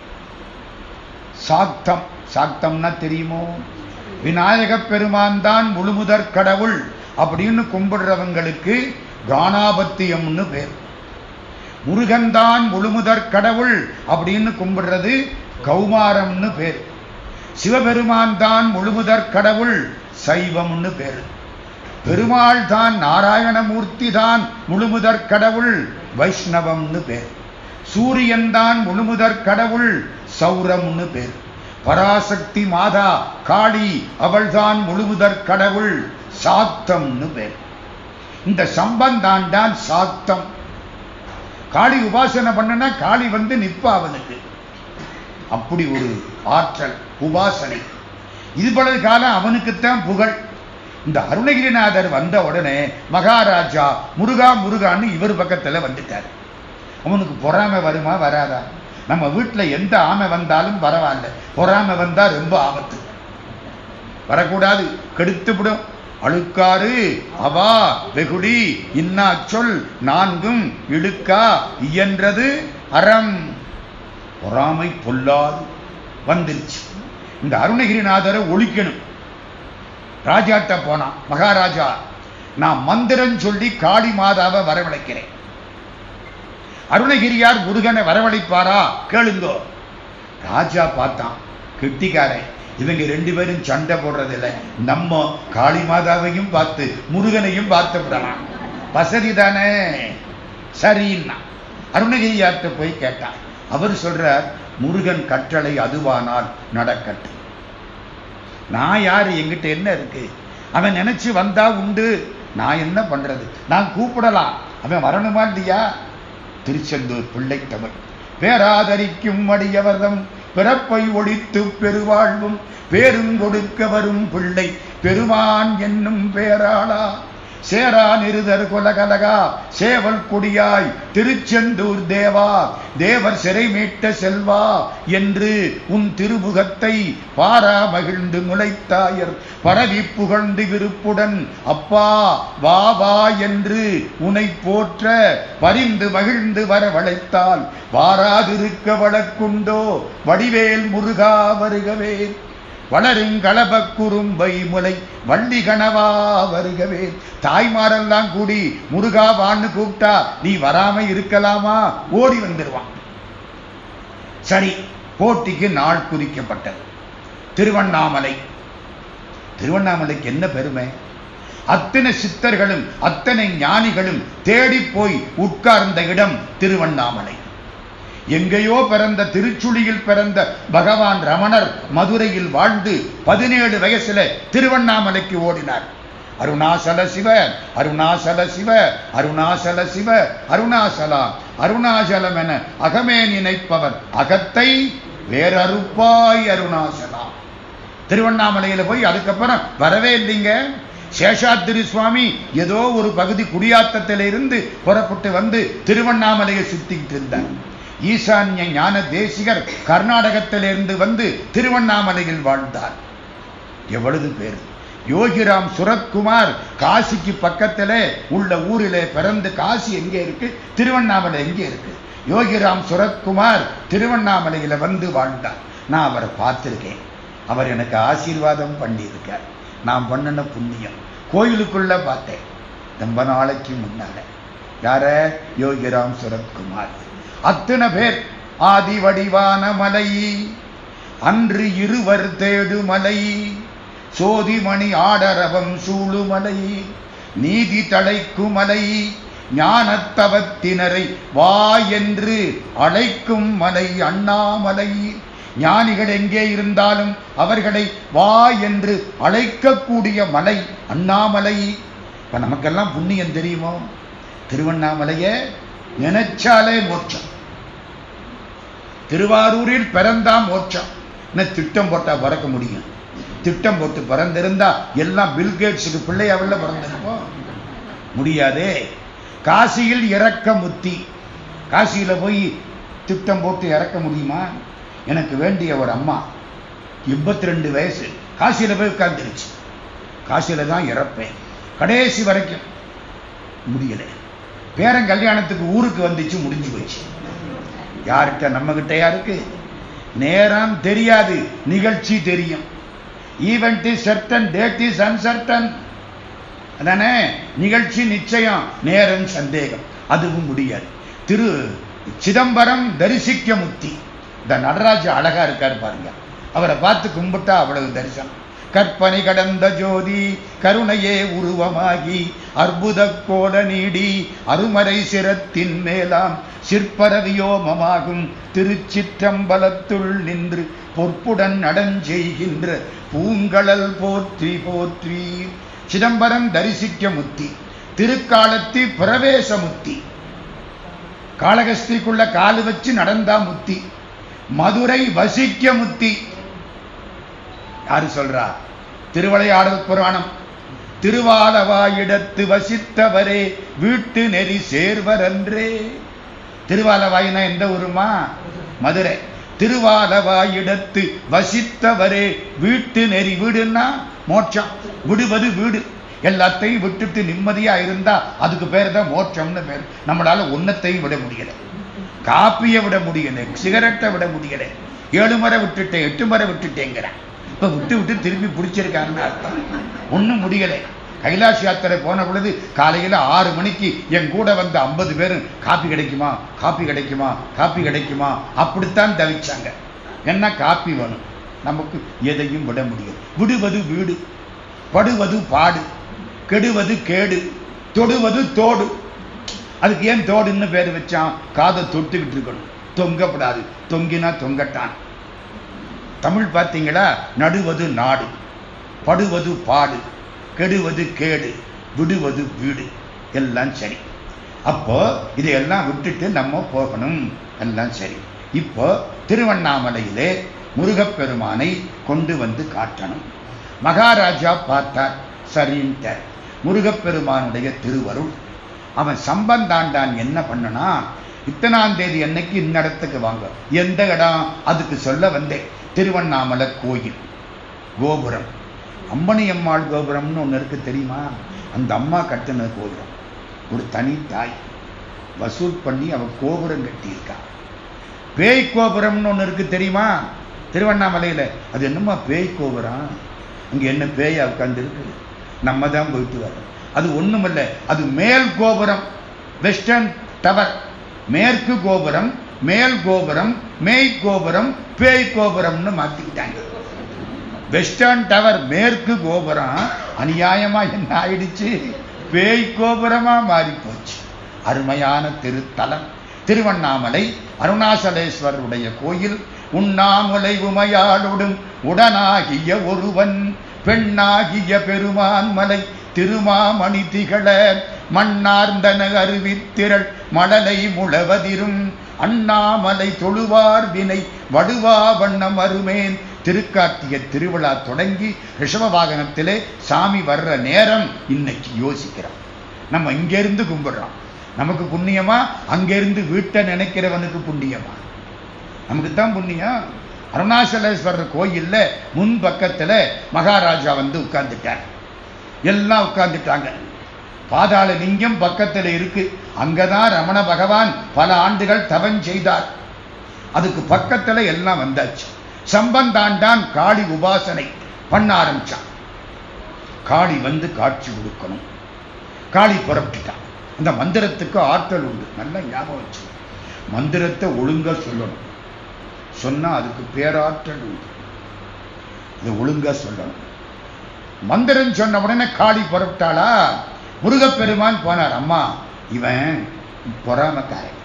சாக்தம் சாக்தம்னா தெரியுமோ விநாயக பெருமான் தான் முழுமுதற் கடவுள் அப்படின்னு கும்பிடுறவங்களுக்கு கானாபத்தியம்னு பேர் முருகன் தான் முழுமுதற் கடவுள் அப்படின்னு கும்பிடுறது கௌமாரம்னு பேர் சிவபெருமான் தான் முழுமுதற் கடவுள் சைவம்னு பேர் பெருமாள் தான் நாராயணமூர்த்தி தான் முழுமுதற் கடவுள் வைஷ்ணவம்னு பேர் சூரியன் தான் முழுமுதற் கடவுள் சௌரம்னு பேர் பராசக்தி மாதா காளி அவள்தான் முழுமுதற் கடவுள் சாத்தம்னு பேர் இந்த சம்பந்தான் தான் சாத்தம் காளி உபாசனை பண்ணனா காளி வந்து நிப்பா அவனுக்கு அப்படி ஒரு ஆற்றல் உபாசனை இது பல காலம் அவனுக்குத்தான் புகழ் இந்த அருணகிரிநாதர் வந்த உடனே மகாராஜா முருகா முருகான்னு இவர் பக்கத்துல வந்துட்டார் அவனுக்கு பொறாமை வருமா வராதா நம்ம வீட்டுல எந்த ஆமை வந்தாலும் பரவாயில்ல பொறாமை வந்தா ரொம்ப ஆபத்து வரக்கூடாது கெடுத்து விடும் அழுக்காறு அவா வெகுடி இன்னா சொல் நான்கும் இழுக்கா இயன்றது அறம் பொறாமை பொல்லாது வந்துருச்சு இந்த அருணகிரிநாதரை ஒழிக்கணும் ராஜாட்ட போனான் மகாராஜா நான் மந்திரம் சொல்லி காளி மாதாவை வரவழைக்கிறேன் அருணகிரியார் முருகனை வரவழைப்பாரா கேளுங்கோ ராஜா பார்த்தான் கெட்டிக்காரன் இவங்க ரெண்டு பேரும் சண்டை போடுறதில்லை நம்ம காளி மாதாவையும் பார்த்து முருகனையும் பார்த்து விடலாம் வசதி தானே சரின்னா அருணகிரியார்ட்ட போய் கேட்டான் அவர் சொல்றார் முருகன் கட்டளை அதுவானால் நடக்கட்டும் நான் யாரு எங்கிட்ட என்ன இருக்கு அவன் நினைச்சு வந்தா உண்டு நான் என்ன பண்றது நான் கூப்பிடலாம் அவன் வரணுமா இல்லையா திருச்செந்தூர் பிள்ளை தமிழ் பேராதரிக்கும் அடியவர்தம் பிறப்பை ஒழித்து பெருவாழ்வும் பேரும் கொடுக்க வரும் பிள்ளை பெருமான் என்னும் பேராளா சேரா நிருதர் குலகலகா சேவல் கொடியாய் திருச்செந்தூர் தேவா தேவர் சிறை மீட்ட செல்வா என்று உன் திருமுகத்தை பாரா மகிழ்ந்து முளைத்தாயர் பரவி புகழ்ந்து விருப்புடன் அப்பா வா வா என்று உனை போற்ற பரிந்து மகிழ்ந்து வரவழைத்தால் வாராதிருக்க வழக்குண்டோ வடிவேல் முருகா வருகவே வளருங்களப குறும்பை முலை வள்ளி கணவா வருகவே தாய்மாரெல்லாம் கூடி முருகா வான்னு கூப்பிட்டா நீ வராம இருக்கலாமா ஓடி வந்துடுவான் சரி போட்டிக்கு நாள் குறிக்கப்பட்டது திருவண்ணாமலை திருவண்ணாமலைக்கு என்ன பெருமை அத்தனை சித்தர்களும் அத்தனை ஞானிகளும் தேடி போய் உட்கார்ந்த இடம் திருவண்ணாமலை எங்கேயோ பிறந்த திருச்சுழியில் பிறந்த பகவான் ரமணர் மதுரையில் வாழ்ந்து பதினேழு வயசுல திருவண்ணாமலைக்கு ஓடினார் அருணாசல சிவ அருணாசல சிவ அருணாசல சிவ அருணாசலா அருணாசலம் என அகமே நினைப்பவர் அகத்தை வேறறுப்பாய் அருணாசலா திருவண்ணாமலையில போய் அதுக்கப்புறம் வரவே இல்லைங்க சேஷாத்திரி சுவாமி ஏதோ ஒரு பகுதி குடியாத்தத்தில இருந்து புறப்பட்டு வந்து திருவண்ணாமலையை சுத்திக்கிட்டு இருந்தார் ஈசான்ய ஞான தேசிகர் கர்நாடகத்திலிருந்து வந்து திருவண்ணாமலையில் வாழ்ந்தார் எவ்வளவு பேர் யோகிராம் சுரத்குமார் காசிக்கு பக்கத்திலே உள்ள ஊரிலே பிறந்து காசி எங்கே இருக்கு திருவண்ணாமலை எங்கே இருக்கு யோகிராம் சுரத்குமார் திருவண்ணாமலையில வந்து வாழ்ந்தார் நான் அவரை பார்த்திருக்கேன் அவர் எனக்கு ஆசீர்வாதம் பண்ணியிருக்கார் நான் பண்ணின புண்ணியம் கோயிலுக்குள்ள பார்த்தேன் ரொம்ப நாளைக்கு முன்னால யார யோகிராம் சுரத்குமார் அத்தனை பேர் ஆதி வடிவான மலை அன்று இருவர் தேடு மலை சோதிமணி ஆடரவம் சூழுமலை நீதி தழைக்கும் மலை ஞானத்தவத்தினரை வா என்று அழைக்கும் மலை அண்ணாமலை ஞானிகள் எங்கே இருந்தாலும் அவர்களை வா என்று அழைக்கக்கூடிய மலை அண்ணாமலை இப்ப நமக்கெல்லாம் புண்ணியம் தெரியுமோ திருவண்ணாமலையே நினைச்சாலே மோட்சம் திருவாரூரில் பிறந்தா மோட்சம் என்ன திட்டம் போட்டா பறக்க முடியும் திட்டம் போட்டு பிறந்திருந்தா எல்லாம் பில்கேட்ஸுக்கு பிள்ளையாவில் பிறந்திருப்போம் முடியாதே காசியில் இறக்க முத்தி காசியில போய் திட்டம் போட்டு இறக்க முடியுமா எனக்கு வேண்டிய ஒரு அம்மா எண்பத்தி ரெண்டு வயசு காசியில போய் உட்கார்ந்துருச்சு காசியில தான் இறப்பேன் கடைசி வரைக்கும் முடியலை பேரன் கல்யாணத்துக்கு ஊருக்கு வந்துச்சு முடிஞ்சு போச்சு யார்கிட்ட நம்ம கிட்ட யாருக்கு நேரம் தெரியாது நிகழ்ச்சி தெரியும் event is certain date is uncertain அதானே நிகழ்ச்சி நிச்சயம் நேரம் சந்தேகம் அதுவும் முடியாது திரு சிதம்பரம் தரிசிக்க முத்தி இந்த நடராஜ அழகா இருக்காரு பாருங்க அவரை பார்த்து கும்பிட்டா அவ்வளவு தரிசனம் கற்பனை கடந்த ஜோதி கருணையே உருவமாகி அற்புத கோல நீடி அருமறை சிரத்தின் மேலாம் சிற்பரவியோமமாகும் திருச்சிற்றம்பலத்துள் நின்று பொற்புடன் நடஞ்செய்கின்ற பூங்கழல் போற்றி போற்றி சிதம்பரம் தரிசிக்க முத்தி திருக்காலத்தி பிரவேச முத்தி காளகஸ்திக்குள்ள காலு வச்சு நடந்தா முத்தி மதுரை வசிக்க முத்தி யாரு சொல்றா திருவளையாடல் புராணம் திருவாலவாயிடத்து வசித்தவரே வீட்டு நெறி சேர்வரன்றே திருவாலவாயினா எந்த ஊருமா மதுரை திருவாலவாயிடத்து வசித்தவரே வீட்டு நெறி வீடுன்னா மோட்சம் விடுவது வீடு எல்லாத்தையும் விட்டுட்டு நிம்மதியா இருந்தா அதுக்கு பேர் தான் மோட்சம்னு பேர் நம்மளால ஒன்னத்தையும் விட முடியல காப்பியை விட முடியல சிகரெட்டை விட முடியல ஏழு முறை விட்டுட்டேன் எட்டு முறை விட்டுட்டேங்கிறேன் இப்ப விட்டு விட்டு திருப்பி பிடிச்சிருக்காருன்னு அர்த்தம் ஒண்ணும் முடியலை கைலாஷ் யாத்திரை போன பொழுது காலையில ஆறு மணிக்கு என் கூட வந்த ஐம்பது பேரும் காப்பி கிடைக்குமா காப்பி கிடைக்குமா காப்பி கிடைக்குமா அப்படித்தான் தவிச்சாங்க என்ன காப்பி வேணும் நமக்கு எதையும் விட முடியும் விடுவது வீடு படுவது பாடு கெடுவது கேடு தொடுவது தோடு அதுக்கு ஏன் தோடுன்னு பேர் வச்சான் காதை தொட்டுக்கிட்டு இருக்கணும் தொங்கப்படாது தொங்கினா தொங்கட்டான் தமிழ் பார்த்தீங்களா நடுவது நாடு படுவது பாடு கெடுவது கேடு விடுவது வீடு எல்லாம் சரி அப்போ இதையெல்லாம் விட்டுட்டு நம்ம போகணும் எல்லாம் சரி இப்போ திருவண்ணாமலையிலே முருகப்பெருமானை கொண்டு வந்து காட்டணும் மகாராஜா பார்த்தார் சரின்ட்டார் முருகப்பெருமானுடைய திருவருள் அவன் சம்பந்தாண்டான் என்ன பண்ணனா இத்தனாம் தேதி அன்னைக்கு இந்த இடத்துக்கு வாங்க எந்த இடம் அதுக்கு சொல்ல வந்தேன் திருவண்ணாமலை கோயில் கோபுரம் அம்மணி அம்மாள் கோபுரம்னு ஒன்று இருக்கு தெரியுமா அந்த அம்மா கட்டின கோபுரம் ஒரு தனி தாய் வசூல் பண்ணி அவ கோபுரம் கட்டியிருக்கா பேய் கோபுரம்னு ஒன்று இருக்கு தெரியுமா திருவண்ணாமலையில் அது என்னம்மா பேய் கோபுரம் அங்கே என்ன பேயா உட்கார்ந்து இருக்கு நம்ம தான் போயிட்டு வரோம் அது ஒண்ணுமில்ல அது மேல் கோபுரம் வெஸ்டர்ன் டவர் மேற்கு கோபுரம் மேல் கோபுரம் மேய் கோபுரம் பேய் கோபுரம்னு மாத்திக்கிட்டாங்க வெஸ்டர்ன் டவர் மேற்கு கோபுரம் அநியாயமா என்ன ஆயிடுச்சு பேய் கோபுரமா மாறி போச்சு அருமையான திருத்தலம் திருவண்ணாமலை அருணாசலேஸ்வரருடைய கோயில் உண்ணாமுலை உமையாளோடும் உடனாகிய ஒருவன் பெண்ணாகிய பெருமான் மலை திருமாமணி திகழ மண்ணார்ந்தன அருவித்திரள் மடலை முழவதிரும் அண்ணாமலை தொழுவார் வினை வடுவா வண்ணம் அருமேன் திருக்கார்த்திகை திருவிழா தொடங்கி ரிஷப வாகனத்திலே சாமி வர்ற நேரம் இன்னைக்கு யோசிக்கிறோம் நம்ம இங்கிருந்து கும்பிடுறோம் நமக்கு புண்ணியமா அங்கிருந்து வீட்டை நினைக்கிறவனுக்கு புண்ணியமா நமக்கு தான் புண்ணியம் அருணாச்சலேஸ்வரர் கோயில்ல முன் பக்கத்துல மகாராஜா வந்து உட்கார்ந்துட்டார் எல்லாம் உட்கார்ந்துட்டாங்க பாதாள லிங்கம் பக்கத்துல இருக்கு அங்கதான் ரமண பகவான் பல ஆண்டுகள் தவம் செய்தார் அதுக்கு பக்கத்துல எல்லாம் வந்தாச்சு சம்பந்தாண்டான் காளி உபாசனை பண்ண ஆரம்பிச்சான் காளி வந்து காட்சி கொடுக்கணும் காளி புறப்பட்டுட்டான் அந்த மந்திரத்துக்கு ஆற்றல் உண்டு நல்லா ஞாபகம் வச்சு மந்திரத்தை ஒழுங்கா சொல்லணும் சொன்னா அதுக்கு பேராற்றல் உண்டு அதை ஒழுங்கா சொல்லணும் மந்திரம் சொன்ன உடனே காளி புறப்பட்டாளா முருகப்பெருமான் போனார் அம்மா இவன் பொறாமக்காரன்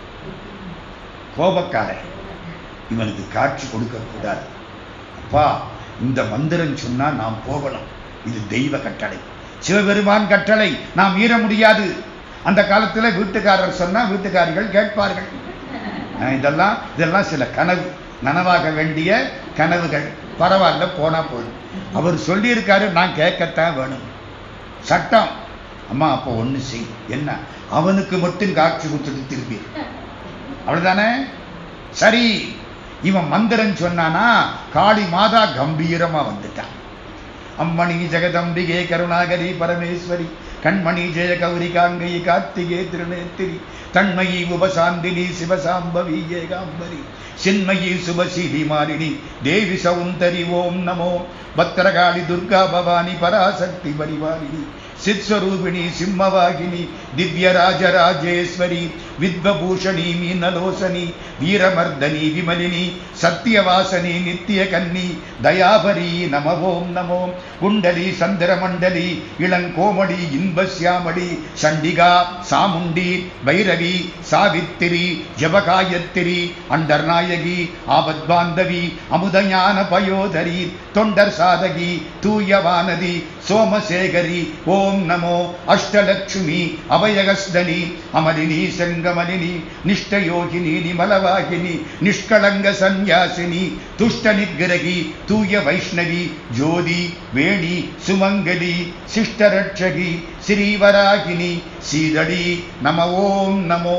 கோபக்காரன் இவனுக்கு காட்சி கொடுக்க கூடாது அப்பா இந்த மந்திரம் சொன்னா நாம் போகணும் இது தெய்வ கட்டளை சிவபெருமான் கட்டளை நாம் மீற முடியாது அந்த காலத்துல வீட்டுக்காரர் சொன்னா வீட்டுக்காரிகள் கேட்பார்கள் அஹ் இதெல்லாம் இதெல்லாம் சில கனவு நனவாக வேண்டிய கனவுகள் பரவாயில்ல போனா போதும் அவர் சொல்லியிருக்காரு நான் கேட்கத்தான் வேணும் சட்டம் அம்மா அப்போ ஒண்ணு செய் என்ன அவனுக்கு மட்டும் காட்சி கொடுத்துட்டு திரும்பி அவ்வளவுதானே சரி இவன் மந்திரம் சொன்னானா காளி மாதா கம்பீரமா வந்துட்டான் அம்மணி ஜெகதம்பிகே கருணாகரி பரமேஸ்வரி கண்மணி ஜெய கௌரி காங்கை கார்த்திகே திருநேத்திரி தன்மயி உபசாந்தினி சிவசாம்பவி ஏகாம்பரி சின்மயி சுபசீலி மாலினி தேவி சௌந்தரி ஓம் நமோ பத்திரகாளி துர்கா பவானி பராசக்தி பரிவாரிணி சித்ஸ்வரூபிணி சிம்மவாகினி திவ்யராஜராஜேஸ்வரி வித்வபூஷணி மீனலோசனி வீரமர்தனி விமலினி சத்தியவாசனி நித்திய கன்னி தயாபரி நம ஓம் நமோ குண்டலி சந்திரமண்டலி இளங்கோமடி இன்பசியாமடி சண்டிகா சாமுண்டி பைரவி சாவித்திரி ஜபகாயத்திரி அண்டர்நாயகி ஆபத்பாந்தவி அமுதஞான பயோதரி தொண்டர் சாதகி தூயவானதி சோமசேகரி ஓம் நமோ அஷ்டலட்சுமி அபயகஸ்தனி அமலினி செங்கமலினி நிஷ்டயோகினி நிமலவாகினி நிஷ்களங்க சந்நியாசினி துஷ்ட நிகிரகி தூய வைஷ்ணவி ஜோதி வேணி சுமங்கலி சிஷ்டரட்சகி ஸ்ரீவராகினி சீதடி நம ஓம் நமோ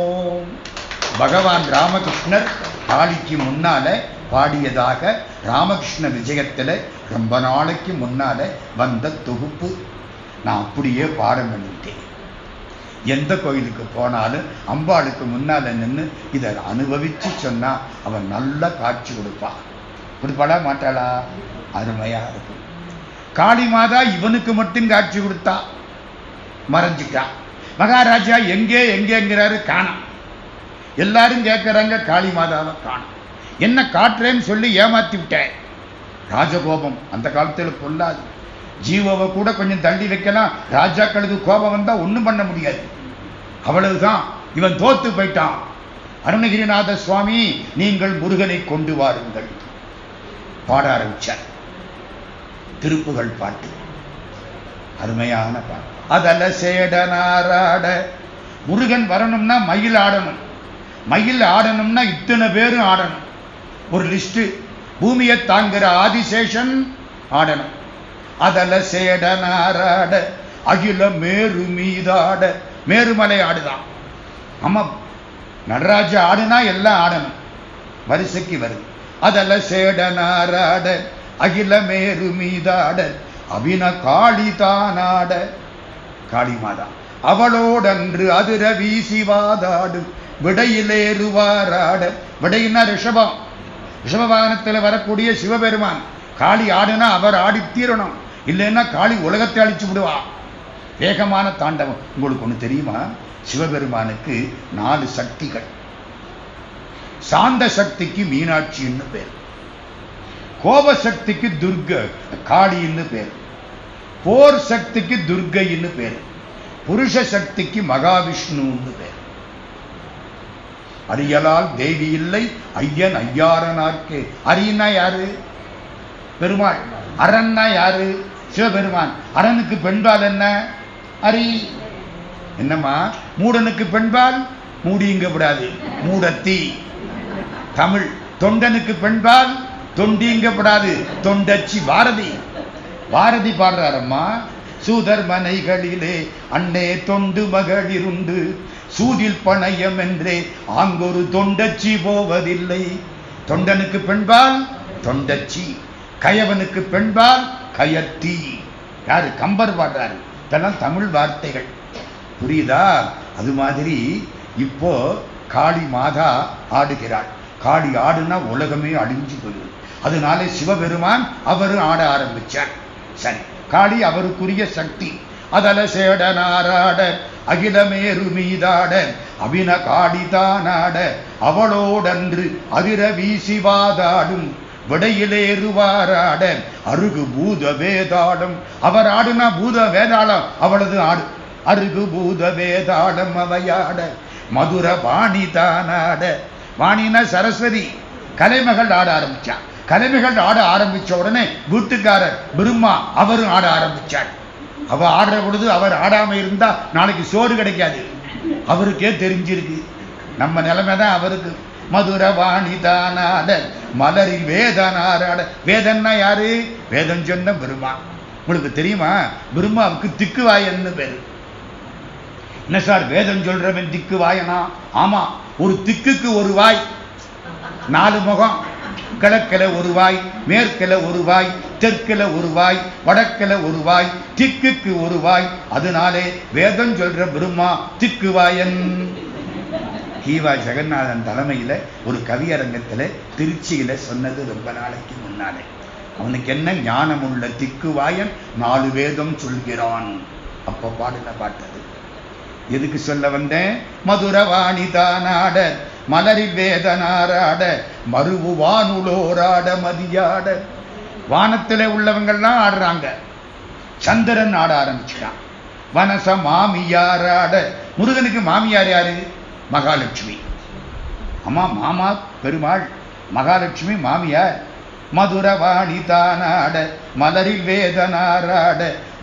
பகவான் ராமகிருஷ்ணர் காளிக்கு முன்னால பாடியதாக ராமகிருஷ்ண விஜயத்துல ரொம்ப நாளைக்கு முன்னால வந்த தொகுப்பு நான் அப்படியே பாடம் பண்ணிட்டேன் எந்த கோயிலுக்கு போனாலும் அம்பாளுக்கு முன்னால நின்று இதை அனுபவிச்சு சொன்னா அவன் நல்ல காட்சி கொடுப்பான் கொடுப்பாளா மாட்டாளா அருமையா இருக்கும் காளி மாதா இவனுக்கு மட்டும் காட்சி கொடுத்தா மறைஞ்சிட்டான் மகாராஜா எங்கே எங்கேங்கிறாரு காணாம் எல்லாரும் கேட்கறாங்க காளி மாதாவை காணும் என்ன காட்டுறேன்னு சொல்லி ஏமாத்தி விட்டேன் ராஜகோபம் அந்த காலத்துல கொல்லாது ஜீவோவை கூட கொஞ்சம் தள்ளி வைக்கலாம் ராஜாக்களுக்கு கோபம் வந்தா ஒண்ணும் பண்ண முடியாது அவ்வளவுதான் இவன் தோத்து போயிட்டான் அருணகிரிநாத சுவாமி நீங்கள் முருகனை கொண்டு வாருங்கள் பாட ஆரம்பிச்சார் திருப்புகழ் பாட்டு அருமையான பாட்டு அதல்ல சேடனாராட முருகன் வரணும்னா மயில் ஆடணும் மயில் ஆடணும்னா இத்தனை பேரும் ஆடணும் ஒரு லிஸ்ட் பூமியை தாங்குற ஆதிசேஷன் ஆடணும் அதல சேடனாராட அகில மேரு மீதாட மேருமலை ஆடுதான் ஆமா நடராஜ ஆடுனா எல்லாம் ஆடணும் வரிசைக்கு வருது அதல்ல சேடனாராட அகில மேரு மீதாட அபின காளி தானாட காளி மாதா அவளோடன்று அதிர வீசி வாதாடு விடையிலேறுவாராட விடையினா ரிஷபம் ரிஷப வாகனத்தில் வரக்கூடிய சிவபெருமான் காளி ஆடுனா அவர் ஆடி தீரணும் இல்லைன்னா காளி உலகத்தை அழிச்சு விடுவா வேகமான தாண்டவம் உங்களுக்கு ஒண்ணு தெரியுமா சிவபெருமானுக்கு நாலு சக்திகள் சாந்த சக்திக்கு மீனாட்சின்னு பேர் கோப சக்திக்கு துர்க காளின்னு பேர் போர் சக்திக்கு துர்கைன்னு பேர் புருஷ சக்திக்கு மகாவிஷ்ணுன்னு பேர் அரியலால் தேவி இல்லை ஐயன் ஐயாரனார்க்கு அரியன்னா யாரு பெருமாள் அரன்னா யாரு சிவபெருமான் அரனுக்கு பெண்பால் என்ன அரி என்னம்மா மூடனுக்கு பெண்பால் மூடிங்க விடாது மூடத்தி தமிழ் தொண்டனுக்கு பெண்பால் தொண்டிங்கப்படாது தொண்டச்சி பாரதி பாரதி பாடுறாரம்மா சூதர் மனைகளிலே அண்ணே தொண்டு மகளிருண்டு சூதில் பணயம் என்றே ஆங்கொரு தொண்டச்சி போவதில்லை தொண்டனுக்கு பெண்பால் தொண்டச்சி கயவனுக்கு பெண்பால் கயத்தி யாரு கம்பர் பாடுறாரு இதெல்லாம் தமிழ் வார்த்தைகள் புரியுதா அது மாதிரி இப்போ காளி மாதா ஆடுகிறாள் காளி ஆடுனா உலகமே அழிஞ்சு போயிடும் அதனால சிவபெருமான் அவரும் ஆட ஆரம்பிச்சார் சரி காளி அவருக்குரிய சக்தி அதல சேடனாராட அகிலமேரு மீதாட அபின காடிதானாட அவளோடன்று அதிர வீசி வாதாடும் விடையிலேறுவாராட அருகு பூத வேதாளம் அவர் ஆடுனா பூத வேதாளம் அவளது ஆடு அருகு பூத வேதாளம் அவையாட மதுர வாணி தானாட வாணினா சரஸ்வதி கலைமகள் ஆட ஆரம்பிச்சா கலைமகள் ஆட ஆரம்பிச்ச உடனே வீட்டுக்காரர் பிரம்மா அவரும் ஆட ஆரம்பிச்சார் அவ ஆடுற பொழுது அவர் ஆடாம இருந்தா நாளைக்கு சோறு கிடைக்காது அவருக்கே தெரிஞ்சிருக்கு நம்ம நிலைமை தான் அவருக்கு மதுர வாணி தானாட மலரில் வேதனாராட வேதன்னா யாரு வேதம் சொன்ன பிரம்மா உங்களுக்கு தெரியுமா பிரம்மாவுக்கு திக்குவாயன்னு பேரு என்ன சார் வேதம் சொல்றவன் திக்கு வாயனா ஆமா ஒரு திக்குக்கு ஒரு வாய் நாலு முகம் கிழக்கில ஒரு வாய் மேற்கில ஒரு வாய் தெற்கில ஒரு வாய் வடக்கில ஒரு வாய் திக்குக்கு ஒரு வாய் அதனாலே வேதம் சொல்ற பிரம்மா திக்குவாயன் கீவா ஜெகநாதன் தலைமையில ஒரு கவியரங்கத்துல திருச்சியில சொன்னது ரொம்ப நாளைக்கு முன்னாலே அவனுக்கு என்ன ஞானம் உள்ள திக்குவாயன் நாலு வேதம் சொல்கிறான் அப்ப பாடின பாட்டது எதுக்கு சொல்ல வந்தேன் மதுரவாணி தானாட மலரில் வேதனாராட மறுவு வானுளோராட மதியாட வானத்திலே உள்ளவங்கள்லாம் ஆடுறாங்க சந்திரன் ஆட ஆரம்பிச்சிட்டான் வனச மாமியாராட முருகனுக்கு மாமியார் யாரு மகாலட்சுமி அம்மா மாமா பெருமாள் மகாலட்சுமி மாமியார் மதுரவாணி தானாட மலரில் வேதனாராட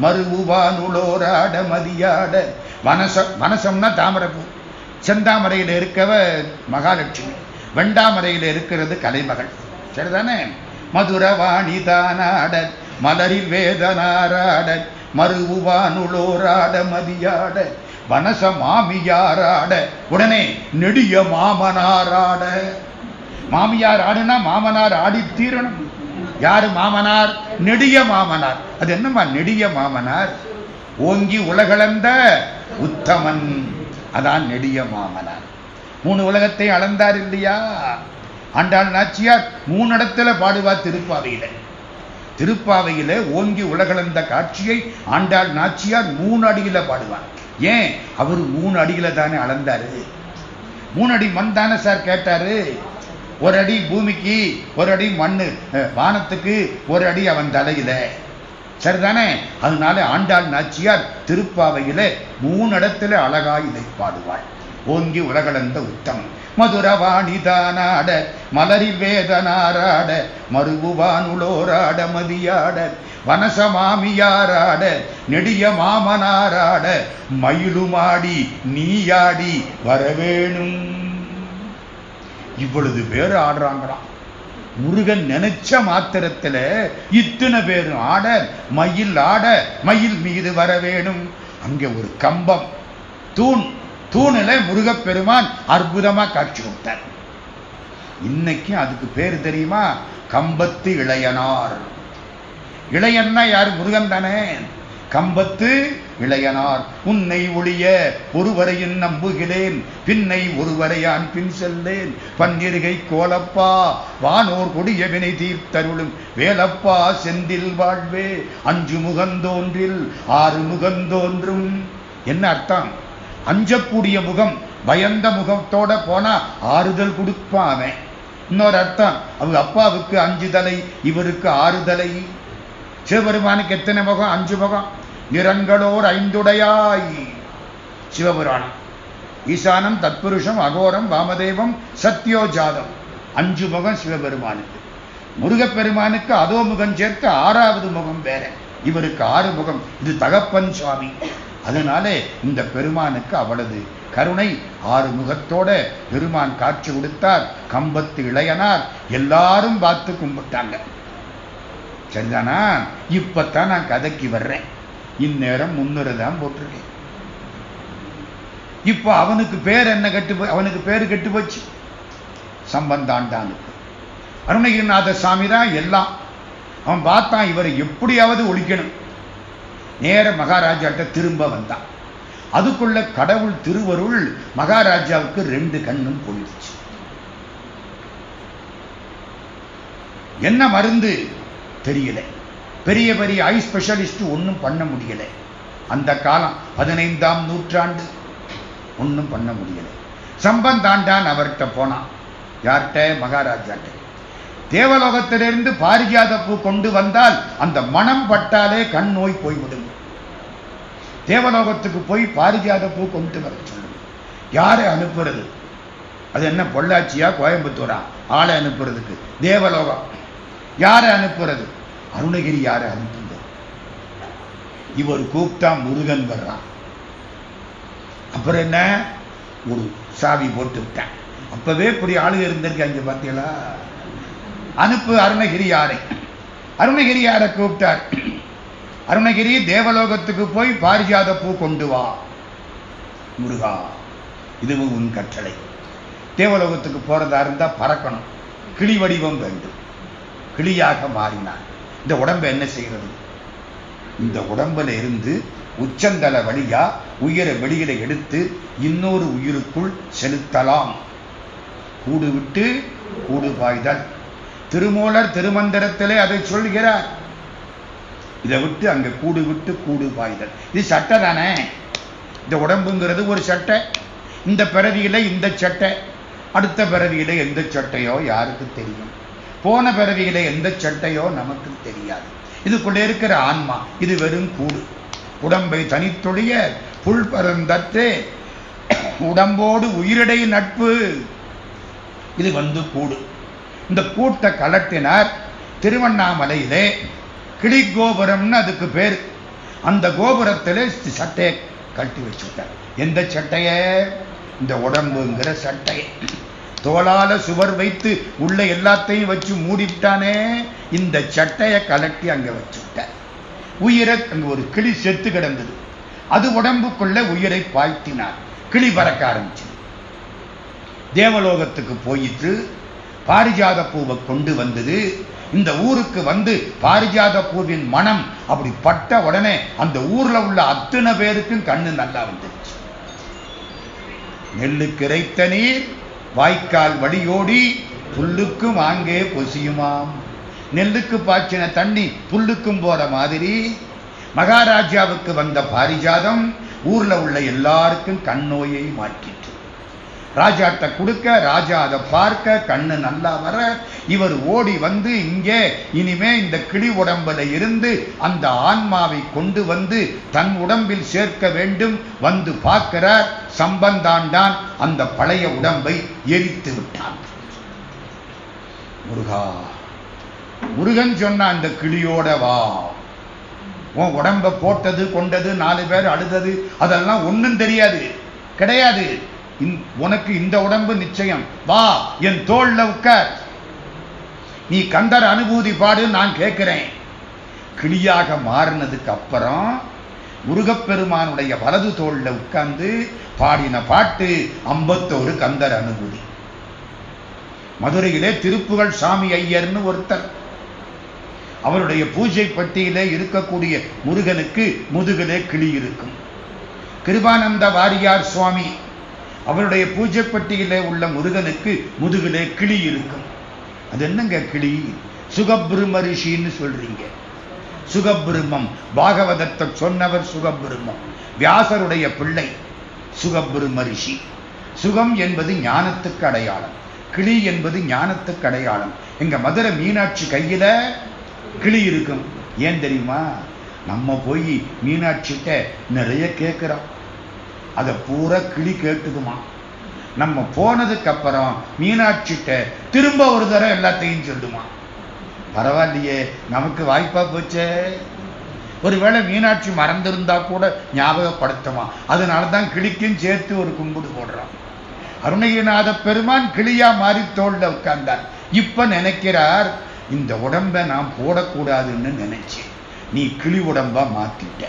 மறுவானுளோராட மதியாட வனச வனசம்னா தாமரைப்பூ செந்தாமரையில் இருக்கவ மகாலட்சுமி வெண்டாமரையில் இருக்கிறது கலைமகள் சரிதானே மதுரவாணி தானாட மலரில் வேதனாராட மறுவானுளோராட மதியாட வனச மாமியாராட உடனே நெடிய மாமனாராட மாமியார் ஆடுனா மாமனார் ஆடி தீரணும் யாரு மாமனார் நெடிய மாமனார் அது என்னம்மா நெடிய மாமனார் ஓங்கி உலகளந்த உத்தமன் அதான் நெடிய மாமனார் மூணு உலகத்தை அளந்தார் இல்லையா ஆண்டாள் நாச்சியார் மூணு இடத்துல பாடுவா திருப்பாவையில திருப்பாவையில ஓங்கி உலகளந்த காட்சியை ஆண்டாள் நாச்சியார் மூணு அடியில பாடுவார் ஏன் அவர் மூணு அடியில தானே அளந்தாரு மூணு அடி மண் தானே சார் கேட்டாரு ஒரு அடி பூமிக்கு ஒரு அடி மண்ணு அஹ், வானத்துக்கு ஒரு அடி அவன் தலையில சரிதானே அதனால ஆண்டாள் நாச்சியார் திருப்பாவையில மூணு இடத்துல அழகா இதை பாடுவாள் ஓங்கி உலகளந்த உத்தம் மதுரவாணி தானாட மலரில் வேதனாராட மறுபுவானுளோராட மதியாட வனசமாமியாராட நெடிய மாமனாராட மயிலுமாடி நீயாடி வரவேணும் இவ்வளவு பேர் ஆடுறாங்களாம் முருகன் நினைச்ச மாத்திரத்துல இத்தனை பேரும் ஆட மயில் ஆட மயில் மீது வர வேணும் அங்க ஒரு கம்பம் தூண் தூணில முருகப்பெருமான் அற்புதமா காட்சி கொடுத்தார் இன்னைக்கு அதுக்கு பேர் தெரியுமா கம்பத்து இளையனார் இளையன்னா யார் முருகன் தானே கம்பத்து இளையனார் உன்னை ஒளிய ஒருவரையும் நம்புகிறேன் பின்னை ஒருவரையான் பின் செல்லேன் பன்னிருகை கோலப்பா வானோர் கொடிய வினை தீர்த்தருளும் வேலப்பா செந்தில் வாழ்வே அஞ்சு முகந்தோன்றில் ஆறு முகந்தோன்றும் என்ன அர்த்தம் அஞ்சக்கூடிய முகம் பயந்த முகத்தோட போனா ஆறுதல் கொடுப்பான் அவன் இன்னொரு அர்த்தம் அவங்க அப்பாவுக்கு அஞ்சு தலை இவருக்கு ஆறு தலை சிவபெருமானுக்கு எத்தனை முகம் அஞ்சு முகம் நிறங்களோர் ஐந்துடையாய் சிவபுராணம் ஈசானம் தத்புருஷம் அகோரம் வாமதேவம் சத்யோஜாதம் அஞ்சு முகம் சிவபெருமானுக்கு முருகப்பெருமானுக்கு அதோ முகம் சேர்த்து ஆறாவது முகம் வேற இவருக்கு ஆறு முகம் இது தகப்பன் சுவாமி அதனாலே இந்த பெருமானுக்கு அவளது கருணை ஆறு முகத்தோட பெருமான் காட்சி கொடுத்தார் கம்பத்து இளையனார் எல்லாரும் பார்த்து கும்பிட்டாங்க சரிதானா இப்பத்தான் நான் கதைக்கு வர்றேன் இந்நேரம் முன்னுரை தான் போட்டிருக்கேன் இப்போ அவனுக்கு பேர் என்ன கெட்டு போ- அவனுக்கு பேர் கெட்டு போச்சு சம்பந்தாண்டானுக்கு அருணகிரிநாத சாமி தான் எல்லாம் அவன் பார்த்தான் இவரை எப்படியாவது ஒழிக்கணும் நேர மகாராஜாட்ட திரும்ப வந்தான் அதுக்குள்ள கடவுள் திருவருள் மகாராஜாவுக்கு ரெண்டு கண்ணும் போயிடுச்சு என்ன மருந்து தெரியல பெரிய பெரிய ஐ ஸ்பெஷலிஸ்ட் ஒன்றும் பண்ண முடியல அந்த காலம் பதினைந்தாம் நூற்றாண்டு ஒன்றும் பண்ண முடியல சம்பந்தாண்டான் அவர்கிட்ட போனான் யார்கிட்ட மகாராஜாட்ட தேவலோகத்திலிருந்து பாரிஜாத பூ கொண்டு வந்தால் அந்த மனம் பட்டாலே கண் நோய் போய்விடும் தேவலோகத்துக்கு போய் பாரிஜாத பூ கொண்டு வர சொல்லுங்க யாரை அனுப்புறது அது என்ன பொள்ளாச்சியா கோயம்புத்தூரா ஆளை அனுப்புறதுக்கு தேவலோகம் யாரை அனுப்புறது அருணகிரி யாரை அனுப்புங்க இவர் கூப்பிட்டா முருகன் வர்றான் அப்புறம் என்ன ஒரு சாவி போட்டு விட்டேன் அப்பவே இப்படி ஆளுக இருந்திருக்காங்க பார்த்தீங்களா அனுப்பு அருணகிரி யாரை அருணகிரி யாரை கூப்பிட்டார் அருணகிரி தேவலோகத்துக்கு போய் பாரிஜாத பூ கொண்டு வா முருகா இதுவும் உன் கட்டளை தேவலோகத்துக்கு போறதா இருந்தா பறக்கணும் கிளி வடிவம் வேண்டும் கிளியாக மாறினான் இந்த உடம்பை என்ன செய்கிறது இந்த உடம்புல இருந்து உச்சந்தல வழியா உயிரை வெளியில எடுத்து இன்னொரு உயிருக்குள் செலுத்தலாம் கூடு விட்டு கூடு பாய்தல் திருமூலர் திருமந்திரத்திலே அதை சொல்கிறார் இதை விட்டு அங்க கூடு விட்டு கூடு பாய்தல் இது சட்டை தானே இந்த உடம்புங்கிறது ஒரு சட்டை இந்த பிறவியில இந்த சட்டை அடுத்த பிறவியில எந்த சட்டையோ யாருக்கு தெரியும் போன பிறவியில எந்த சட்டையோ நமக்கு தெரியாது இதுக்குள்ளே இருக்கிற ஆன்மா இது வெறும் கூடு உடம்பை தனித்தொழிய புல் பரந்தற்றே உடம்போடு உயிரிடை நட்பு இது வந்து கூடு இந்த கூட்டை கலட்டினார் திருவண்ணாமலையிலே கிளி கோபுரம்னு அதுக்கு பேர் அந்த கோபுரத்திலே சட்டையை கட்டி வச்சுட்டார் எந்த சட்டைய இந்த உடம்புங்கிற சட்டையை தோளால சுவர் வைத்து உள்ள எல்லாத்தையும் வச்சு மூடிவிட்டானே இந்த சட்டையை கலட்டி அங்க வச்சுட்டார் உயிரை அங்க ஒரு கிளி செத்து கிடந்தது அது உடம்புக்குள்ள உயிரை பாய்த்தினார் கிளி பறக்க ஆரம்பிச்சு தேவலோகத்துக்கு போயிட்டு பாரிஜாத பூவை கொண்டு வந்தது இந்த ஊருக்கு வந்து பாரிஜாத பூவின் மனம் அப்படி பட்ட உடனே அந்த ஊர்ல உள்ள அத்தனை பேருக்கும் கண்ணு நல்லா வந்துருச்சு நெல்லுக்கு இறைத்த நீர் வாய்க்கால் வடியோடி புல்லுக்கும் ஆங்கே பொசியுமாம் நெல்லுக்கு பாய்ச்சின தண்ணி புல்லுக்கும் போற மாதிரி மகாராஜாவுக்கு வந்த பாரிஜாதம் ஊர்ல உள்ள எல்லாருக்கும் கண் நோயை மாற்றிற்று ராஜாட்ட கொடுக்க ராஜா அதை பார்க்க கண்ணு நல்லா வர இவர் ஓடி வந்து இங்கே இனிமே இந்த கிளி உடம்புல இருந்து அந்த ஆன்மாவை கொண்டு வந்து தன் உடம்பில் சேர்க்க வேண்டும் வந்து பார்க்கிறார் சம்பந்தாண்டான் அந்த பழைய உடம்பை எரித்து விட்டான் முருகா முருகன் சொன்ன அந்த கிளியோட வா உன் உடம்ப போட்டது கொண்டது நாலு பேர் அழுதது அதெல்லாம் ஒண்ணும் தெரியாது கிடையாது இந்- உனக்கு இந்த உடம்பு நிச்சயம் வா என் தோல்ல உட்கார் நீ கந்தர் அனுபூதி பாடு நான் கேட்கிறேன் கிளியாக மாறினதுக்கு அப்புறம் முருகப்பெருமானுடைய வலது தோல்ல உட்கார்ந்து பாடின பாட்டு ஐம்பத்தோரு கந்தர் அனுபூதி மதுரையிலே திருப்புகழ் சாமி ஐயர்னு ஒருத்தர் அவருடைய பூஜை பட்டியிலே இருக்கக்கூடிய முருகனுக்கு முதுகிலே கிளி இருக்கும் கிருபானந்த வாரியார் சுவாமி அவருடைய பூஜை பட்டியிலே உள்ள முருகனுக்கு முதுகிலே கிளி இருக்கும் அது என்னங்க கிளி சுகபிரும ரிஷின்னு சொல்றீங்க சுகபிருமம் பாகவதத்தை சொன்னவர் சுகபிருமம் வியாசருடைய பிள்ளை சுகபிரும ரிஷி சுகம் என்பது ஞானத்துக்கு அடையாளம் கிளி என்பது ஞானத்துக்கு அடையாளம் எங்க மதுரை மீனாட்சி கையில கிளி இருக்கும் ஏன் தெரியுமா நம்ம போய் மீனாட்சிட்ட நிறைய கேட்கிறோம் அதை பூரா கிளி கேட்டுக்குமா நம்ம போனதுக்கு அப்புறம் மீனாட்சிட்ட திரும்ப ஒரு தடவை எல்லாத்தையும் சொல்லுமா பரவாயில்லையே நமக்கு வாய்ப்பா போச்சே ஒருவேளை மீனாட்சி மறந்திருந்தா கூட ஞாபகப்படுத்துமா அதனால தான் கிளிக்கும் சேர்த்து ஒரு கும்பிடு போடுறோம் அருணகிரிநாத பெருமான் கிளியா மாறி தோல்ல உட்கார்ந்தார் இப்ப நினைக்கிறார் இந்த உடம்ப நான் போடக்கூடாதுன்னு நினைச்சேன் நீ கிளி உடம்பா மாத்திட்ட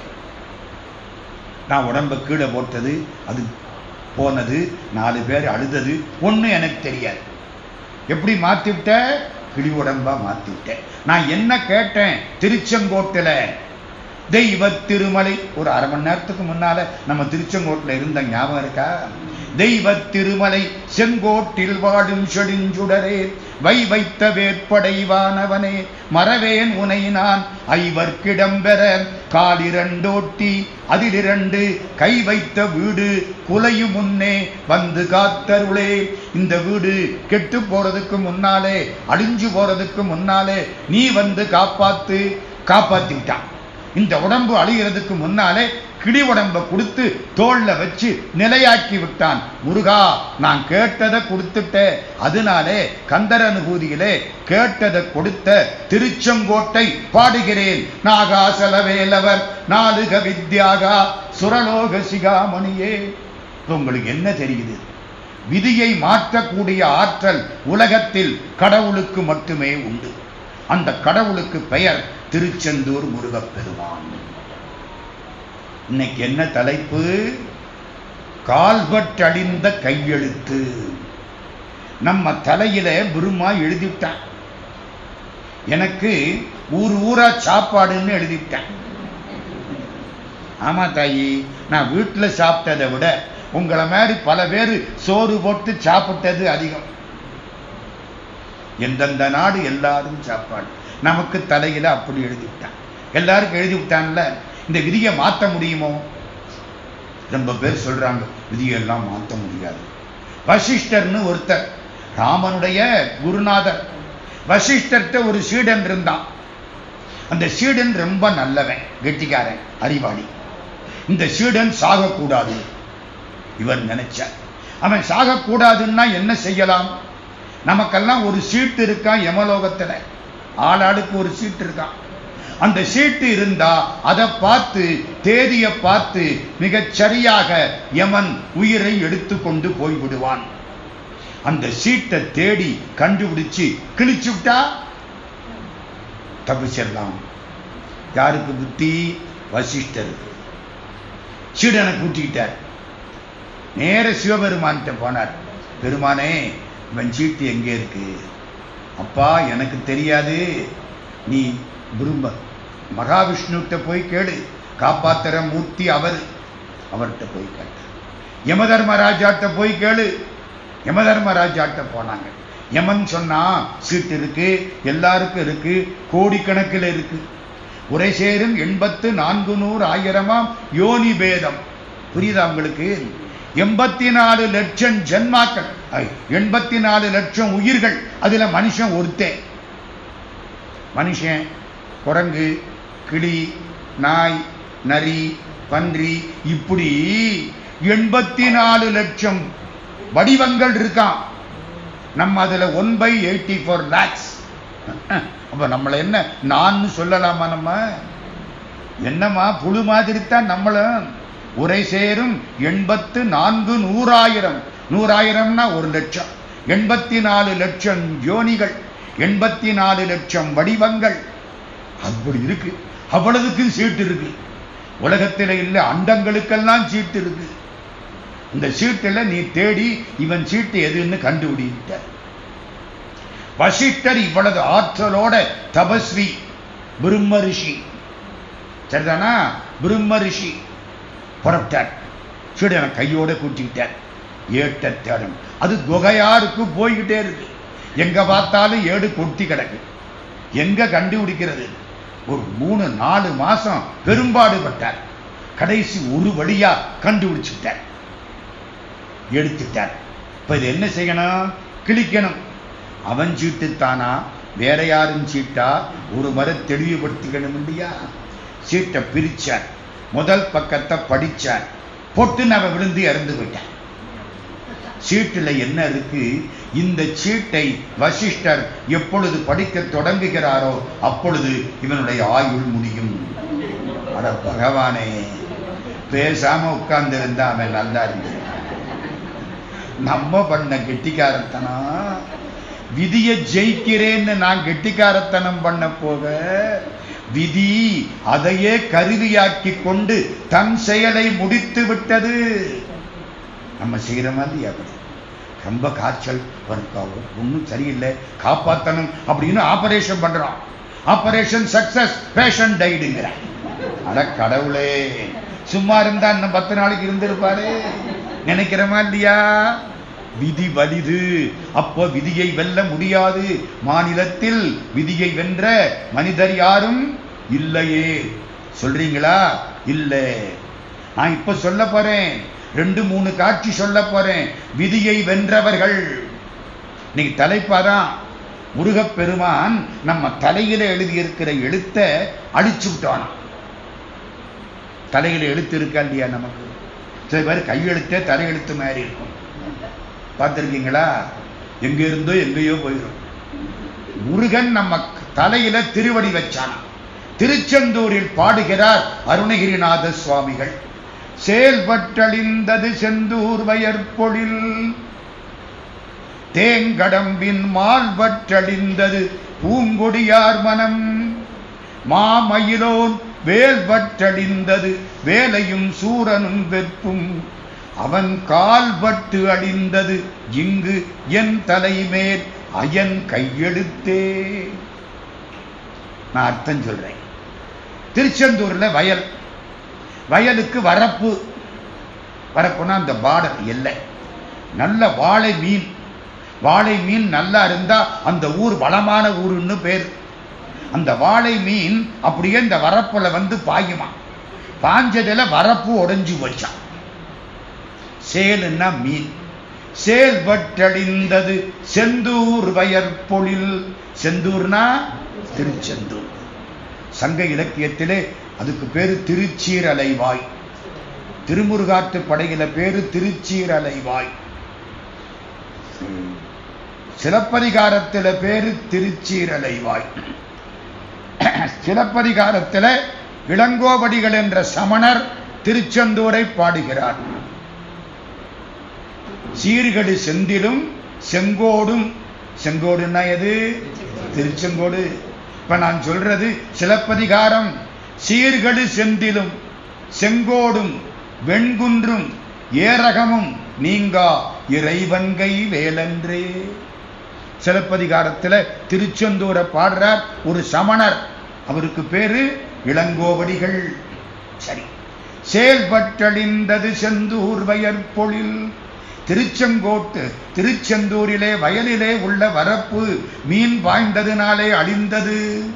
நான் உடம்ப கீழே போட்டது அது போனது நாலு பேர் அழுதது ஒண்ணு எனக்கு தெரியாது எப்படி மாத்திவிட்ட கிளி உடம்பா மாத்திவிட்டேன் நான் என்ன கேட்டேன் திருச்செங்கோட்டுல தெய்வ திருமலை ஒரு அரை மணி நேரத்துக்கு முன்னால நம்ம திருச்செங்கோட்டுல இருந்த ஞாபகம் இருக்கா தெய்வ திருமலை செங்கோட்டில் வாடும் செடுஞ்சுடரே வை வைத்த வேற்படைவானவனே மறவேன் உனை நான் ஐவர்க்கிடம்பெற காலிரண்டோட்டி அதிலிரண்டு கை வைத்த வீடு குலையும் முன்னே வந்து காத்தருளே இந்த வீடு கெட்டு போறதுக்கு முன்னாலே அழிஞ்சு போறதுக்கு முன்னாலே நீ வந்து காப்பாத்து காப்பாத்திட்டான் இந்த உடம்பு அழிகிறதுக்கு முன்னாலே கிளி உடம்ப கொடுத்து தோல்ல வச்சு நிலையாக்கி விட்டான் முருகா நான் கேட்டதை கொடுத்துட்டேன் அதனாலே கந்தர் அனுபூதியிலே கேட்டதை கொடுத்த திருச்செங்கோட்டை பாடுகிறேன் நாகாசலவேலவர் நாலுக வித்யாகா சுரலோக சிகாமணியே இப்ப உங்களுக்கு என்ன தெரியுது விதியை மாற்றக்கூடிய ஆற்றல் உலகத்தில் கடவுளுக்கு மட்டுமே உண்டு அந்த கடவுளுக்கு பெயர் திருச்செந்தூர் முருகப்பெருமான் இன்னைக்கு என்ன தலைப்பு கால்பட்டழிந்த கையெழுத்து நம்ம தலையில குருமா எழுதிவிட்டான் எனக்கு ஊர் ஊரா சாப்பாடுன்னு எழுதிவிட்டேன் ஆமா தாயி நான் வீட்டுல சாப்பிட்டதை விட உங்களை மாதிரி பல பேர் சோறு போட்டு சாப்பிட்டது அதிகம் எந்தெந்த நாடு எல்லாரும் சாப்பாடு நமக்கு தலையில அப்படி எழுதி விட்டான் எல்லாருக்கும் எழுதி விட்டான்ல இந்த விதியை மாற்ற முடியுமோ ரொம்ப பேர் சொல்றாங்க விதியெல்லாம் மாற்ற முடியாது வசிஷ்டர்னு ஒருத்தர் ராமனுடைய குருநாதர் வசிஷ்டர்கிட்ட ஒரு சீடன் இருந்தான் அந்த சீடன் ரொம்ப நல்லவன் கெட்டிக்காரன் அறிவாளி இந்த சீடன் சாகக்கூடாது இவன் நினைச்ச அவன் சாகக்கூடாதுன்னா என்ன செய்யலாம் நமக்கெல்லாம் ஒரு சீட்டு இருக்கான் யமலோகத்துல ஆளாளுக்கு ஒரு சீட்டு இருக்கான் அந்த சீட்டு இருந்தா அதை பார்த்து தேதியை பார்த்து மிகச் சரியாக யமன் உயிரை எடுத்துக்கொண்டு போய்விடுவான் அந்த சீட்டை தேடி கண்டுபிடிச்சு கிழிச்சு விட்டா தப்பிச்சிடலாம் யாருக்கு புத்தி வசிஷ்டருக்கு சீடனை கூட்டிக்கிட்டார் நேர சிவபெருமான்கிட்ட போனார் பெருமானே இவன் சீட்டு எங்கே இருக்கு அப்பா எனக்கு தெரியாது நீ விரும்ப மகாவிஷ்ணுகிட்ட போய் கேளு காப்பாத்துற மூர்த்தி அவர் அவர்கிட்ட போய் கேட்ட யமதர்மராஜாட்ட போய் கேளு யமதர்மராஜாட்ட போனாங்க யமன் சொன்னா சீட்டு இருக்கு எல்லாருக்கும் இருக்கு கோடிக்கணக்கில் இருக்கு உரை சேரும் எண்பத்து நான்கு நூறு ஆயிரமாம் யோனி பேதம் புரியுதா உங்களுக்கு எண்பத்தி நாலு லட்சம் ஜென்மாக்கள் எண்பத்தி நாலு லட்சம் உயிர்கள் அதுல மனுஷன் ஒருத்தே மனுஷன் குரங்கு கிளி நாய் நரி பன்றி இப்படி எண்பத்தி நாலு லட்சம் வடிவங்கள் இருக்கான் நம்ம அதுல one by eighty four lakhs அப்ப நம்மள என்ன நான் சொல்லலாமா நம்ம என்னம்மா புழு மாதிரி தான் நம்மளும் உரை சேரும் எண்பத்து நான்கு நூறாயிரம் நூறாயிரம்னா ஒரு லட்சம் எண்பத்தி நாலு லட்சம் யோனிகள் எண்பத்தி நாலு லட்சம் வடிவங்கள் அப்படி இருக்கு அவ்வளவுக்கும் சீட்டு இருக்கு உலகத்தில் இல்ல அண்டங்களுக்கெல்லாம் சீட்டு இருக்கு இந்த சீட்டுல நீ தேடி இவன் சீட்டு எதுன்னு கண்டுபிடித்த வசிஷ்டர் இவ்வளவு ஆற்றலோட தபஸ்வி பிரம்ம ரிஷி சரிதானா பிரம்ம ரிஷி புறப்பட்டார் சீடனை கையோட கூட்டிக்கிட்டார் ஏட்ட தேடும் அது குகையாருக்கு போய்கிட்டே இருக்கு எங்க பார்த்தாலும் ஏடு கொட்டி கிடக்கு எங்க கண்டுபிடிக்கிறது ஒரு மூணு நாலு மாசம் பெரும்பாடுபட்டார் கடைசி ஒரு வழியா கண்டுபிடிச்சுட்டார் எடுத்துட்டார் இப்ப இது என்ன செய்யணும் கிழிக்கணும் அவன் சீட்டு தானா வேற யாரும் சீட்டா ஒரு முறை தெளிவுபடுத்திக்கணும் இல்லையா சீட்டை பிரிச்சார் முதல் பக்கத்தை படிச்சார் பொட்டுன்னு அவன் விழுந்து இறந்து போயிட்டான் சீட்டுல என்ன இருக்கு இந்த சீட்டை வசிஷ்டர் எப்பொழுது படிக்க தொடங்குகிறாரோ அப்பொழுது இவனுடைய ஆயுள் முடியும் அட பகவானே பேசாம உட்கார்ந்து இருந்தா அவன் நல்லா இருக்கு நம்ம பண்ண கெட்டிக்காரத்தனா விதியை ஜெயிக்கிறேன்னு நான் கெட்டிக்காரத்தனம் பண்ண போக விதி அதையே கருவியாக்கி கொண்டு தன் செயலை முடித்து விட்டது நம்ம செய்கிற மாதிரி அப்படி ரொம்ப காய்ச்சல் ஒன்றும் சரியில்லை காப்பாற்றணும் அப்படின்னு ஆபரேஷன் பண்றோம் ஆபரேஷன் சக்சஸ் பேஷண்ட் டைடுங்கிற அட கடவுளே சும்மா இருந்தா இன்னும் பத்து நாளைக்கு இருந்திருப்பாரு நினைக்கிறமா இல்லையா விதி வலிது அப்போ விதியை வெல்ல முடியாது மாநிலத்தில் விதியை வென்ற மனிதர் யாரும் இல்லையே சொல்றீங்களா இல்லை நான் இப்ப சொல்ல போறேன் ரெண்டு மூணு காட்சி சொல்ல போறேன் விதியை வென்றவர்கள் இன்னைக்கு தலைப்பாதான் முருகப்பெருமான் நம்ம தலையில எழுதியிருக்கிற எழுத்தை அழிச்சு விட்டான் தலையில எழுத்து இருக்கா இல்லையா நமக்கு சில பேர் கையெழுத்தே தலையெழுத்து மாதிரி இருக்கும் பார்த்துருக்கீங்களா எங்க இருந்தோ எங்கேயோ போயிடும் முருகன் நம்ம தலையில திருவடி வச்சான் திருச்செந்தூரில் பாடுகிறார் அருணகிரிநாத சுவாமிகள் செயல்பட்டழிந்தது செந்தூர் வயற்பொழில் தேங்கடம்பின் மால்பற்றழிந்தது பூங்கொடியார் மனம் மாமயிலோன் வேல்பற்றழிந்தது வேலையும் சூரனும் வெப்பும் அவன் கால்பட்டு அழிந்தது இங்கு என் தலைமேல் அயன் கையெழுத்தே நான் அர்த்தம் சொல்றேன் திருச்செந்தூர்ல வயல் வயலுக்கு வரப்பு வரப்புனா அந்த பார்டர் எல்லை நல்ல வாழை மீன் வாழை மீன் நல்லா இருந்தா அந்த ஊர் வளமான ஊருன்னு பேர் அந்த வாழை மீன் அப்படியே இந்த வரப்புல வந்து பாயுமா பாஞ்சதுல வரப்பு உடைஞ்சு போச்சான் சேலுன்னா மீன் செயல்பட்டழிந்தது செந்தூர் வயற்பொழில் செந்தூர்னா திருச்செந்தூர் சங்க இலக்கியத்திலே அதுக்கு பேரு திருச்சீரலைவாய் திருமுருகாற்று படையில பேரு திருச்சீரலைவாய் சிலப்பதிகாரத்தில பேரு திருச்சீரலைவாய் சிலப்பதிகாரத்தில இளங்கோவடிகள் என்ற சமணர் திருச்செந்தூரை பாடுகிறார் சீர்கடு செந்திலும் செங்கோடும் செங்கோடுன்னா எது திருச்செங்கோடு இப்ப நான் சொல்றது சிலப்பதிகாரம் சீர்கடு செந்திலும் செங்கோடும் வெண்குன்றும் ஏரகமும் நீங்கா இறைவன்கை வேலன்றே சிலப்பதிகாரத்துல திருச்செந்தூரை பாடுறார் ஒரு சமணர் அவருக்கு பேரு இளங்கோவடிகள் சரி செயல்பட்டழிந்தது செந்தூர் வயற்பொழில் திருச்செங்கோட்டு திருச்செந்தூரிலே வயலிலே உள்ள வரப்பு மீன் பாய்ந்ததினாலே அழிந்தது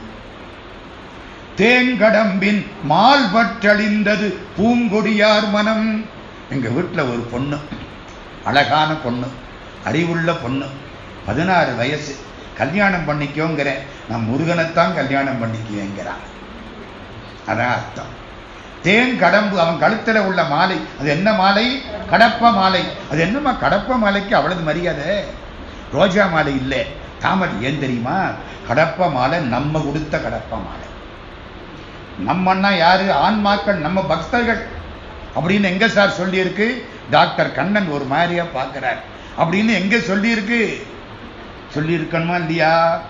தேங்கடம்பின் மால்பற்றழிந்தது பூங்கொடியார் மனம் எங்க வீட்டுல ஒரு பொண்ணு அழகான பொண்ணு அறிவுள்ள பொண்ணு பதினாறு வயசு கல்யாணம் பண்ணிக்கோங்கிறேன் நான் முருகனைத்தான் கல்யாணம் பண்ணிக்குவேங்கிறான் அதான் அர்த்தம் தேன் கடம்பு அவன் கழுத்துல உள்ள மாலை அது என்ன மாலை கடப்ப மாலை அது என்னம்மா கடப்ப மாலைக்கு அவ்வளவு மரியாதை ரோஜா மாலை இல்லை தாமரை ஏன் தெரியுமா கடப்ப மாலை நம்ம கொடுத்த கடப்ப மாலை நம்மன்னா யாரு ஆன்மாக்கள் நம்ம பக்தர்கள் அப்படின்னு எங்க சார் சொல்லியிருக்கு டாக்டர் கண்ணன் ஒரு மாதிரியா பார்க்கிறார் அப்படின்னு எங்க சொல்லியிருக்கு சொல்லியிருக்கணுமா இல்லையா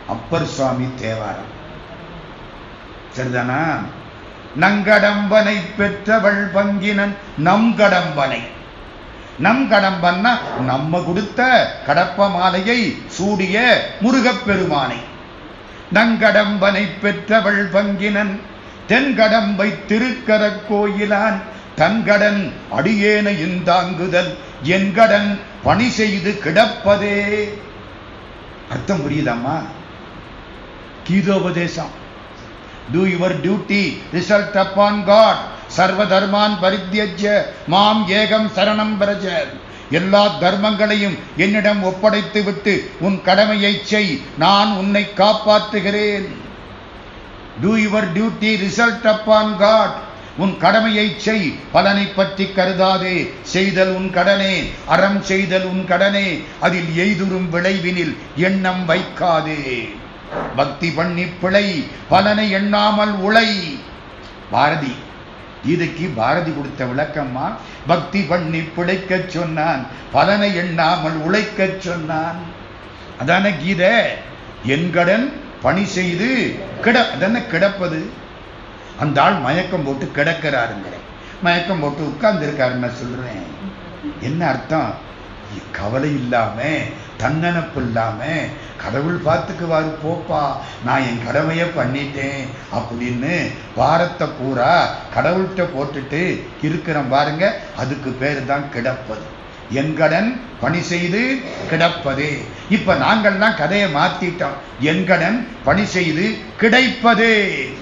அப்பர் சுவாமி தேவாரம் சரிதானா நங்கடம்பனை பெற்றவள் பங்கினன் நம் கடம்பனை நம் கடம்பன்னா நம்ம கொடுத்த கடப்ப மாலையை சூடிய முருகப்பெருமானை நங்கடம்பனை பெற்றவள் பங்கினன் தென்கடம்பை திருக்கர கோயிலான் தன்கடன் அடியேன இந்தாங்குதல் என்கடன் பணி செய்து கிடப்பதே அர்த்தம் புரியுதாம்மா கீதோபதேசம் do your duty result upon God சர்வ தர்மான் பரித்தியஜ்ய மாம் ஏகம் சரணம் பிரஜ எல்லா தர்மங்களையும் என்னிடம் ஒப்படைத்து விட்டு உன் கடமையை செய் நான் உன்னை காப்பாற்றுகிறேன் do your duty result upon God உன் கடமையை செய் பலனை பற்றி கருதாதே செய்தல் உன் கடனே அறம் செய்தல் உன் கடனே அதில் எய்துறும் விளைவினில் எண்ணம் வைக்காதே பக்தி பண்ணி பிழை பலனை எண்ணாமல் உழை பாரதி இதுக்கு பாரதி கொடுத்த விளக்கம்மா பக்தி பண்ணி பிழைக்கச் சொன்னான் பலனை எண்ணாமல் உழைக்கச் சொன்னான் அதான கீதை என்கடன் பணி செய்து கிட அதென்ன கிடப்பது அந்த ஆள் மயக்கம் போட்டு கிடக்கிறாருங்க மயக்கம் போட்டு உட்கார்ந்துருக்காருன்னு சொல்றேன் என்ன அர்த்தம் கவலை இல்லாம தன்னனப்பு இல்லாம கடவுள் பார்த்துக்குவாரு போப்பா நான் என் கடமையை பண்ணிட்டேன் அப்படின்னு வாரத்தை பூரா கடவுள்கிட்ட போட்டுட்டு இருக்கிறேன் பாருங்க அதுக்கு பேர் தான் கிடப்பது என் கடன் பணி செய்து கிடப்பதே இப்ப நாங்கள்லாம் கதையை மாத்திட்டோம் என் கடன் பணி செய்து கிடைப்பதே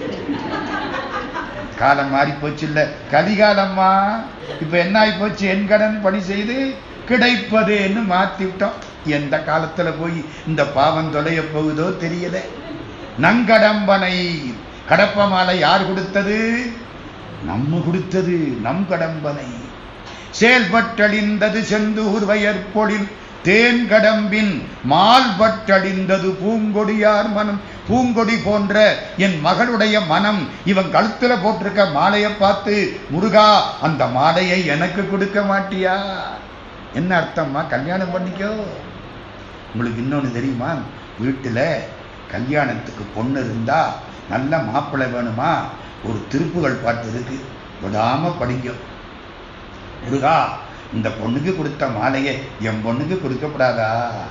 காலம் மாறி போச்சு இல்ல கலிகாலம்மா இப்ப என்ன ஆகி போச்சு என் கடன் பணி செய்து கிடைப்பதேன்னு மாத்தி விட்டோம் எந்த காலத்துல போய் இந்த பாவம் தொலைய போகுதோ தெரியல நங்கடம்பனை கடப்ப மாலை யார் கொடுத்தது நம்ம கொடுத்தது நம் கடம்பனை செயல்பட்டழிந்தது செந்தூர் வயற்பொழில் தேன் கடம்பின் மால்பட்டழிந்தது பூங்கொடியார் மனம் பூங்கொடி போன்ற என் மகளுடைய மனம் இவன் கழுத்துல போட்டிருக்க மாலையை பார்த்து முருகா அந்த மாலையை எனக்கு கொடுக்க மாட்டியா என்ன அர்த்தம்மா கல்யாணம் பண்ணிக்கோ உங்களுக்கு இன்னொன்று தெரியுமா வீட்டில் கல்யாணத்துக்கு பொண்ணு இருந்தா நல்ல மாப்பிள்ளை வேணுமா ஒரு திருப்புகள் பாட்டு இருக்கு விடாம படிக்கும் முருகா இந்த பொண்ணுக்கு கொடுத்த மாலையை என் பொண்ணுக்கு கொடுக்கப்படாதா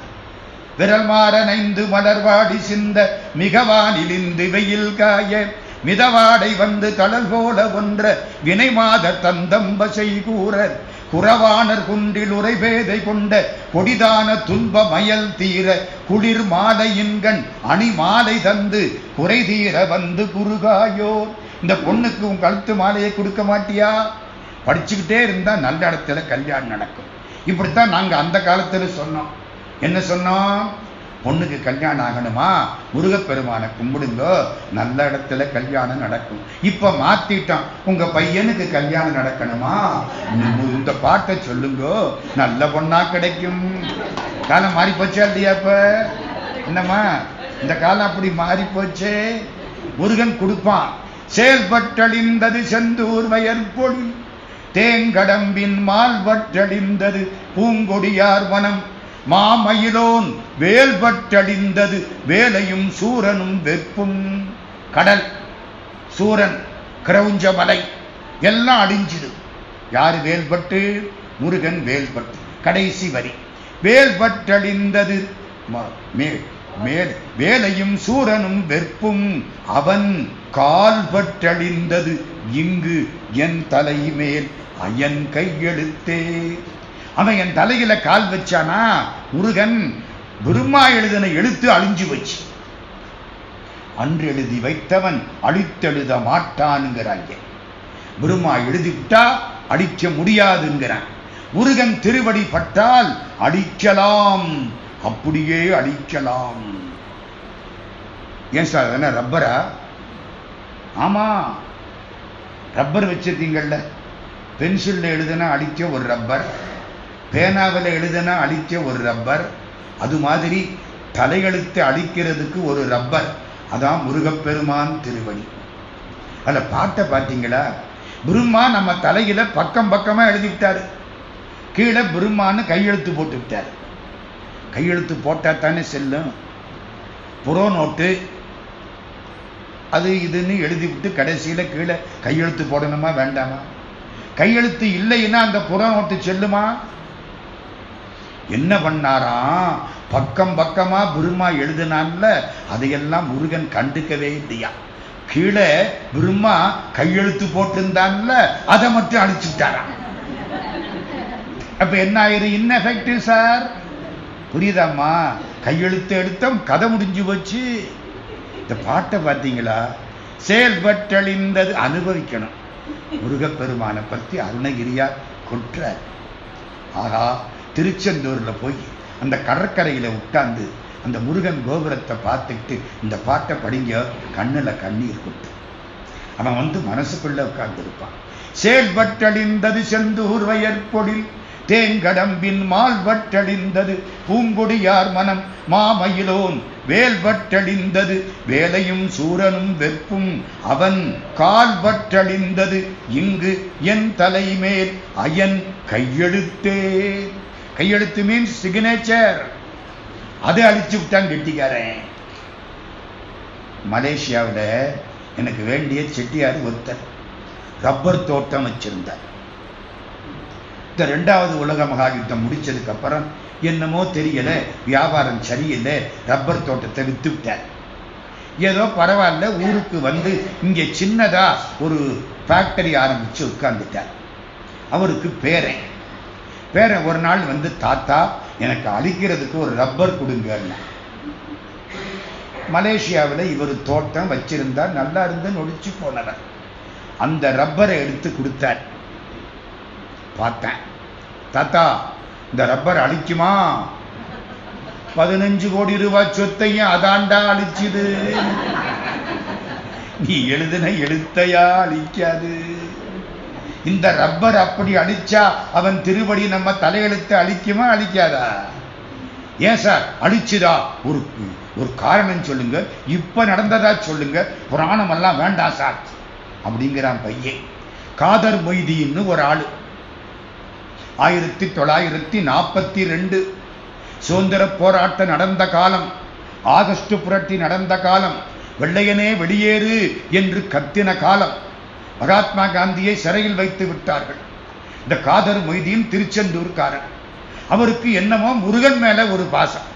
விரல் மாற நைந்து மலர்வாடி சிந்த மிகவானிலிந்து வெயில் காய மிதவாடை வந்து தளல் போல ஒன்ற வினை மாத தந்தம்பசை கூறர் குறவானர் குன்றில் உரைபேதை கொண்ட கொடிதான துன்ப மயல் தீர குளிர் மாலையின்கண் அணி மாலை தந்து குறை தீர வந்து குறுகாயோ இந்த பொண்ணுக்கு உன் கழுத்து மாலையை கொடுக்க மாட்டியா படிச்சுக்கிட்டே இருந்தா நல்ல இடத்துல கல்யாணம் நடக்கும் இப்படித்தான் நாங்க அந்த காலத்துல சொன்னோம் என்ன சொன்னோம் பொண்ணுக்கு கல்யாணம் ஆகணுமா முருகப்பெருமானை கும்பிடுங்கோ நல்ல இடத்துல கல்யாணம் நடக்கும் இப்ப மாத்திட்டோம் உங்க பையனுக்கு கல்யாணம் நடக்கணுமா இந்த பாட்டை சொல்லுங்கோ நல்ல பொண்ணா கிடைக்கும் காலம் மாறி போச்சா இல்லையா இப்ப என்னம்மா இந்த காலம் அப்படி மாறி போச்சே முருகன் கொடுப்பான் செயல்பட்டழிந்தது செந்தூர் வயற்பொழி தேங்கடம்பின் மால்பட்டழிந்தது பூங்கொடியார் வனம் மாமயிலோன் வேல்பட்டழிந்தது வேலையும் சூரனும் வெப்பும் கடல் சூரன் கிரௌஞ்ச மலை எல்லாம் அடிஞ்சுது யாரு வேல்பட்டு முருகன் வேல்பட்டு கடைசி வரி வேல்பட்டழிந்தது மேல் வேலையும் சூரனும் வெற்பும் அவன் கால்பட்டழிந்தது இங்கு என் தலை மேல் அயன் கையெழுத்தே அவன் என் தலையில கால் வச்சானா முருகன் பிரம்மா எழுதின எழுத்து அழிஞ்சு வச்சு அன்று எழுதி வைத்தவன் அழித்தெழுத மாட்டானுங்கிறாங்க பிரம்மா எழுதிவிட்டா அடிக்க முடியாதுங்கிறான் முருகன் திருவடி பட்டால் அடிக்கலாம் அப்படியே அடிக்கலாம் ஏன் சார் என்ன ரப்பரா ஆமா ரப்பர் வச்சிருக்கீங்கல்ல பென்சில்ல எழுதுனா அடிக்க ஒரு ரப்பர் பேனாவில் எழுதுனா அழிக்க ஒரு ரப்பர் அது மாதிரி தலையெழுத்து அழிக்கிறதுக்கு ஒரு ரப்பர் அதான் முருகப்பெருமான் திருவடி அதில் பாட்டை பார்த்தீங்களா பிரம்மா நம்ம தலையில பக்கம் பக்கமா எழுதி விட்டாரு கீழே பிரம்மான்னு கையெழுத்து போட்டு விட்டாரு கையெழுத்து போட்டா தானே செல்லும் புறோ நோட்டு அது இதுன்னு எழுதி விட்டு கடைசியில கீழே கையெழுத்து போடணுமா வேண்டாமா கையெழுத்து இல்லைன்னா அந்த புற நோட்டு செல்லுமா என்ன பண்ணாராம் பக்கம் பக்கமா பிரம்மா எழுதினான்ல அதையெல்லாம் முருகன் கண்டுக்கவே இல்லையா கீழே பிரம்மா கையெழுத்து போட்டிருந்தான்ல அதை மட்டும் அழிச்சுட்டாராம் அப்ப என்ன ஆயிரு இன்னெஃபெக்டிவ் சார் புரியுதாம்மா கையெழுத்து எடுத்தோம் கதை முடிஞ்சு போச்சு இந்த பாட்டை பார்த்தீங்களா செயல்பட்டழிந்தது அனுபவிக்கணும் முருகப்பெருமானை பற்றி அருணகிரியார் கொற்றார் ஆகா திருச்செந்தூர்ல போய் அந்த கடற்கரையில உட்கார்ந்து அந்த முருகன் கோபுரத்தை பார்த்துக்கிட்டு இந்த பாட்டை படிங்க கண்ணுல கண்ணீர் கொட்டு அவன் வந்து மனசுக்குள்ள உட்கார்ந்து இருப்பான் செயல்பட்டழிந்தது செந்தூர் வயற்பொழில் தேங்கடம்பின் மால்வட்டழிந்தது பூங்கொடியார் மனம் மாமயிலோன் வேல்வட்டழிந்தது வேலையும் சூரனும் வெப்பும் அவன் கால்வட்டழிந்தது இங்கு என் தலைமேல் அயன் கையெழுத்தே கையெழுத்து மீன்ஸ் சிக்னேச்சர் அதை அழிச்சு விட்டான் கெட்டிக்காரன் மலேசியாவில் எனக்கு வேண்டிய செட்டியார் ஒருத்தர் ரப்பர் தோட்டம் வச்சிருந்தார் இந்த ரெண்டாவது உலக மகா யுத்தம் முடிச்சதுக்கு அப்புறம் என்னமோ தெரியல வியாபாரம் சரியில்லை ரப்பர் தோட்டத்தை வித்து விட்டார் ஏதோ பரவாயில்ல ஊருக்கு வந்து இங்கே சின்னதா ஒரு ஃபேக்டரி ஆரம்பிச்சு உட்கார்ந்துட்டார் அவருக்கு பேரன் பேரன் ஒரு நாள் வந்து தாத்தா எனக்கு அழிக்கிறதுக்கு ஒரு ரப்பர் கொடுங்க மலேசியாவில் இவர் தோட்டம் வச்சிருந்தார் நல்லா இருந்து நொடிச்சு போனவர் அந்த ரப்பரை எடுத்து கொடுத்தார் பார்த்தேன் தாத்தா இந்த ரப்பர் அழிக்குமா பதினஞ்சு கோடி ரூபாய் சொத்தையும் அதாண்டா அழிச்சுது நீ எழுதின எழுத்தையா அழிக்காது இந்த ரப்பர் அப்படி அழிச்சா அவன் திருவடி நம்ம தலையெழுத்தை அழிக்குமா அழிக்காதா ஏன் சார் அழிச்சுதா ஒரு ஒரு காரணம் சொல்லுங்க இப்ப நடந்ததா சொல்லுங்க புராணம் எல்லாம் வேண்டாம் சார் அப்படிங்கிறான் பையன் காதர் மொய்தின்னு ஒரு ஆளு ஆயிரத்தி தொள்ளாயிரத்தி நாற்பத்தி ரெண்டு சுதந்திர போராட்டம் நடந்த காலம் ஆகஸ்ட் புரட்சி நடந்த காலம் வெள்ளையனே வெளியேறு என்று கத்தின காலம் மகாத்மா காந்தியை சிறையில் வைத்து விட்டார்கள் இந்த காதர் மொய்தீன் திருச்செந்தூர்காரன் அவருக்கு என்னமோ முருகன் மேல ஒரு பாசம்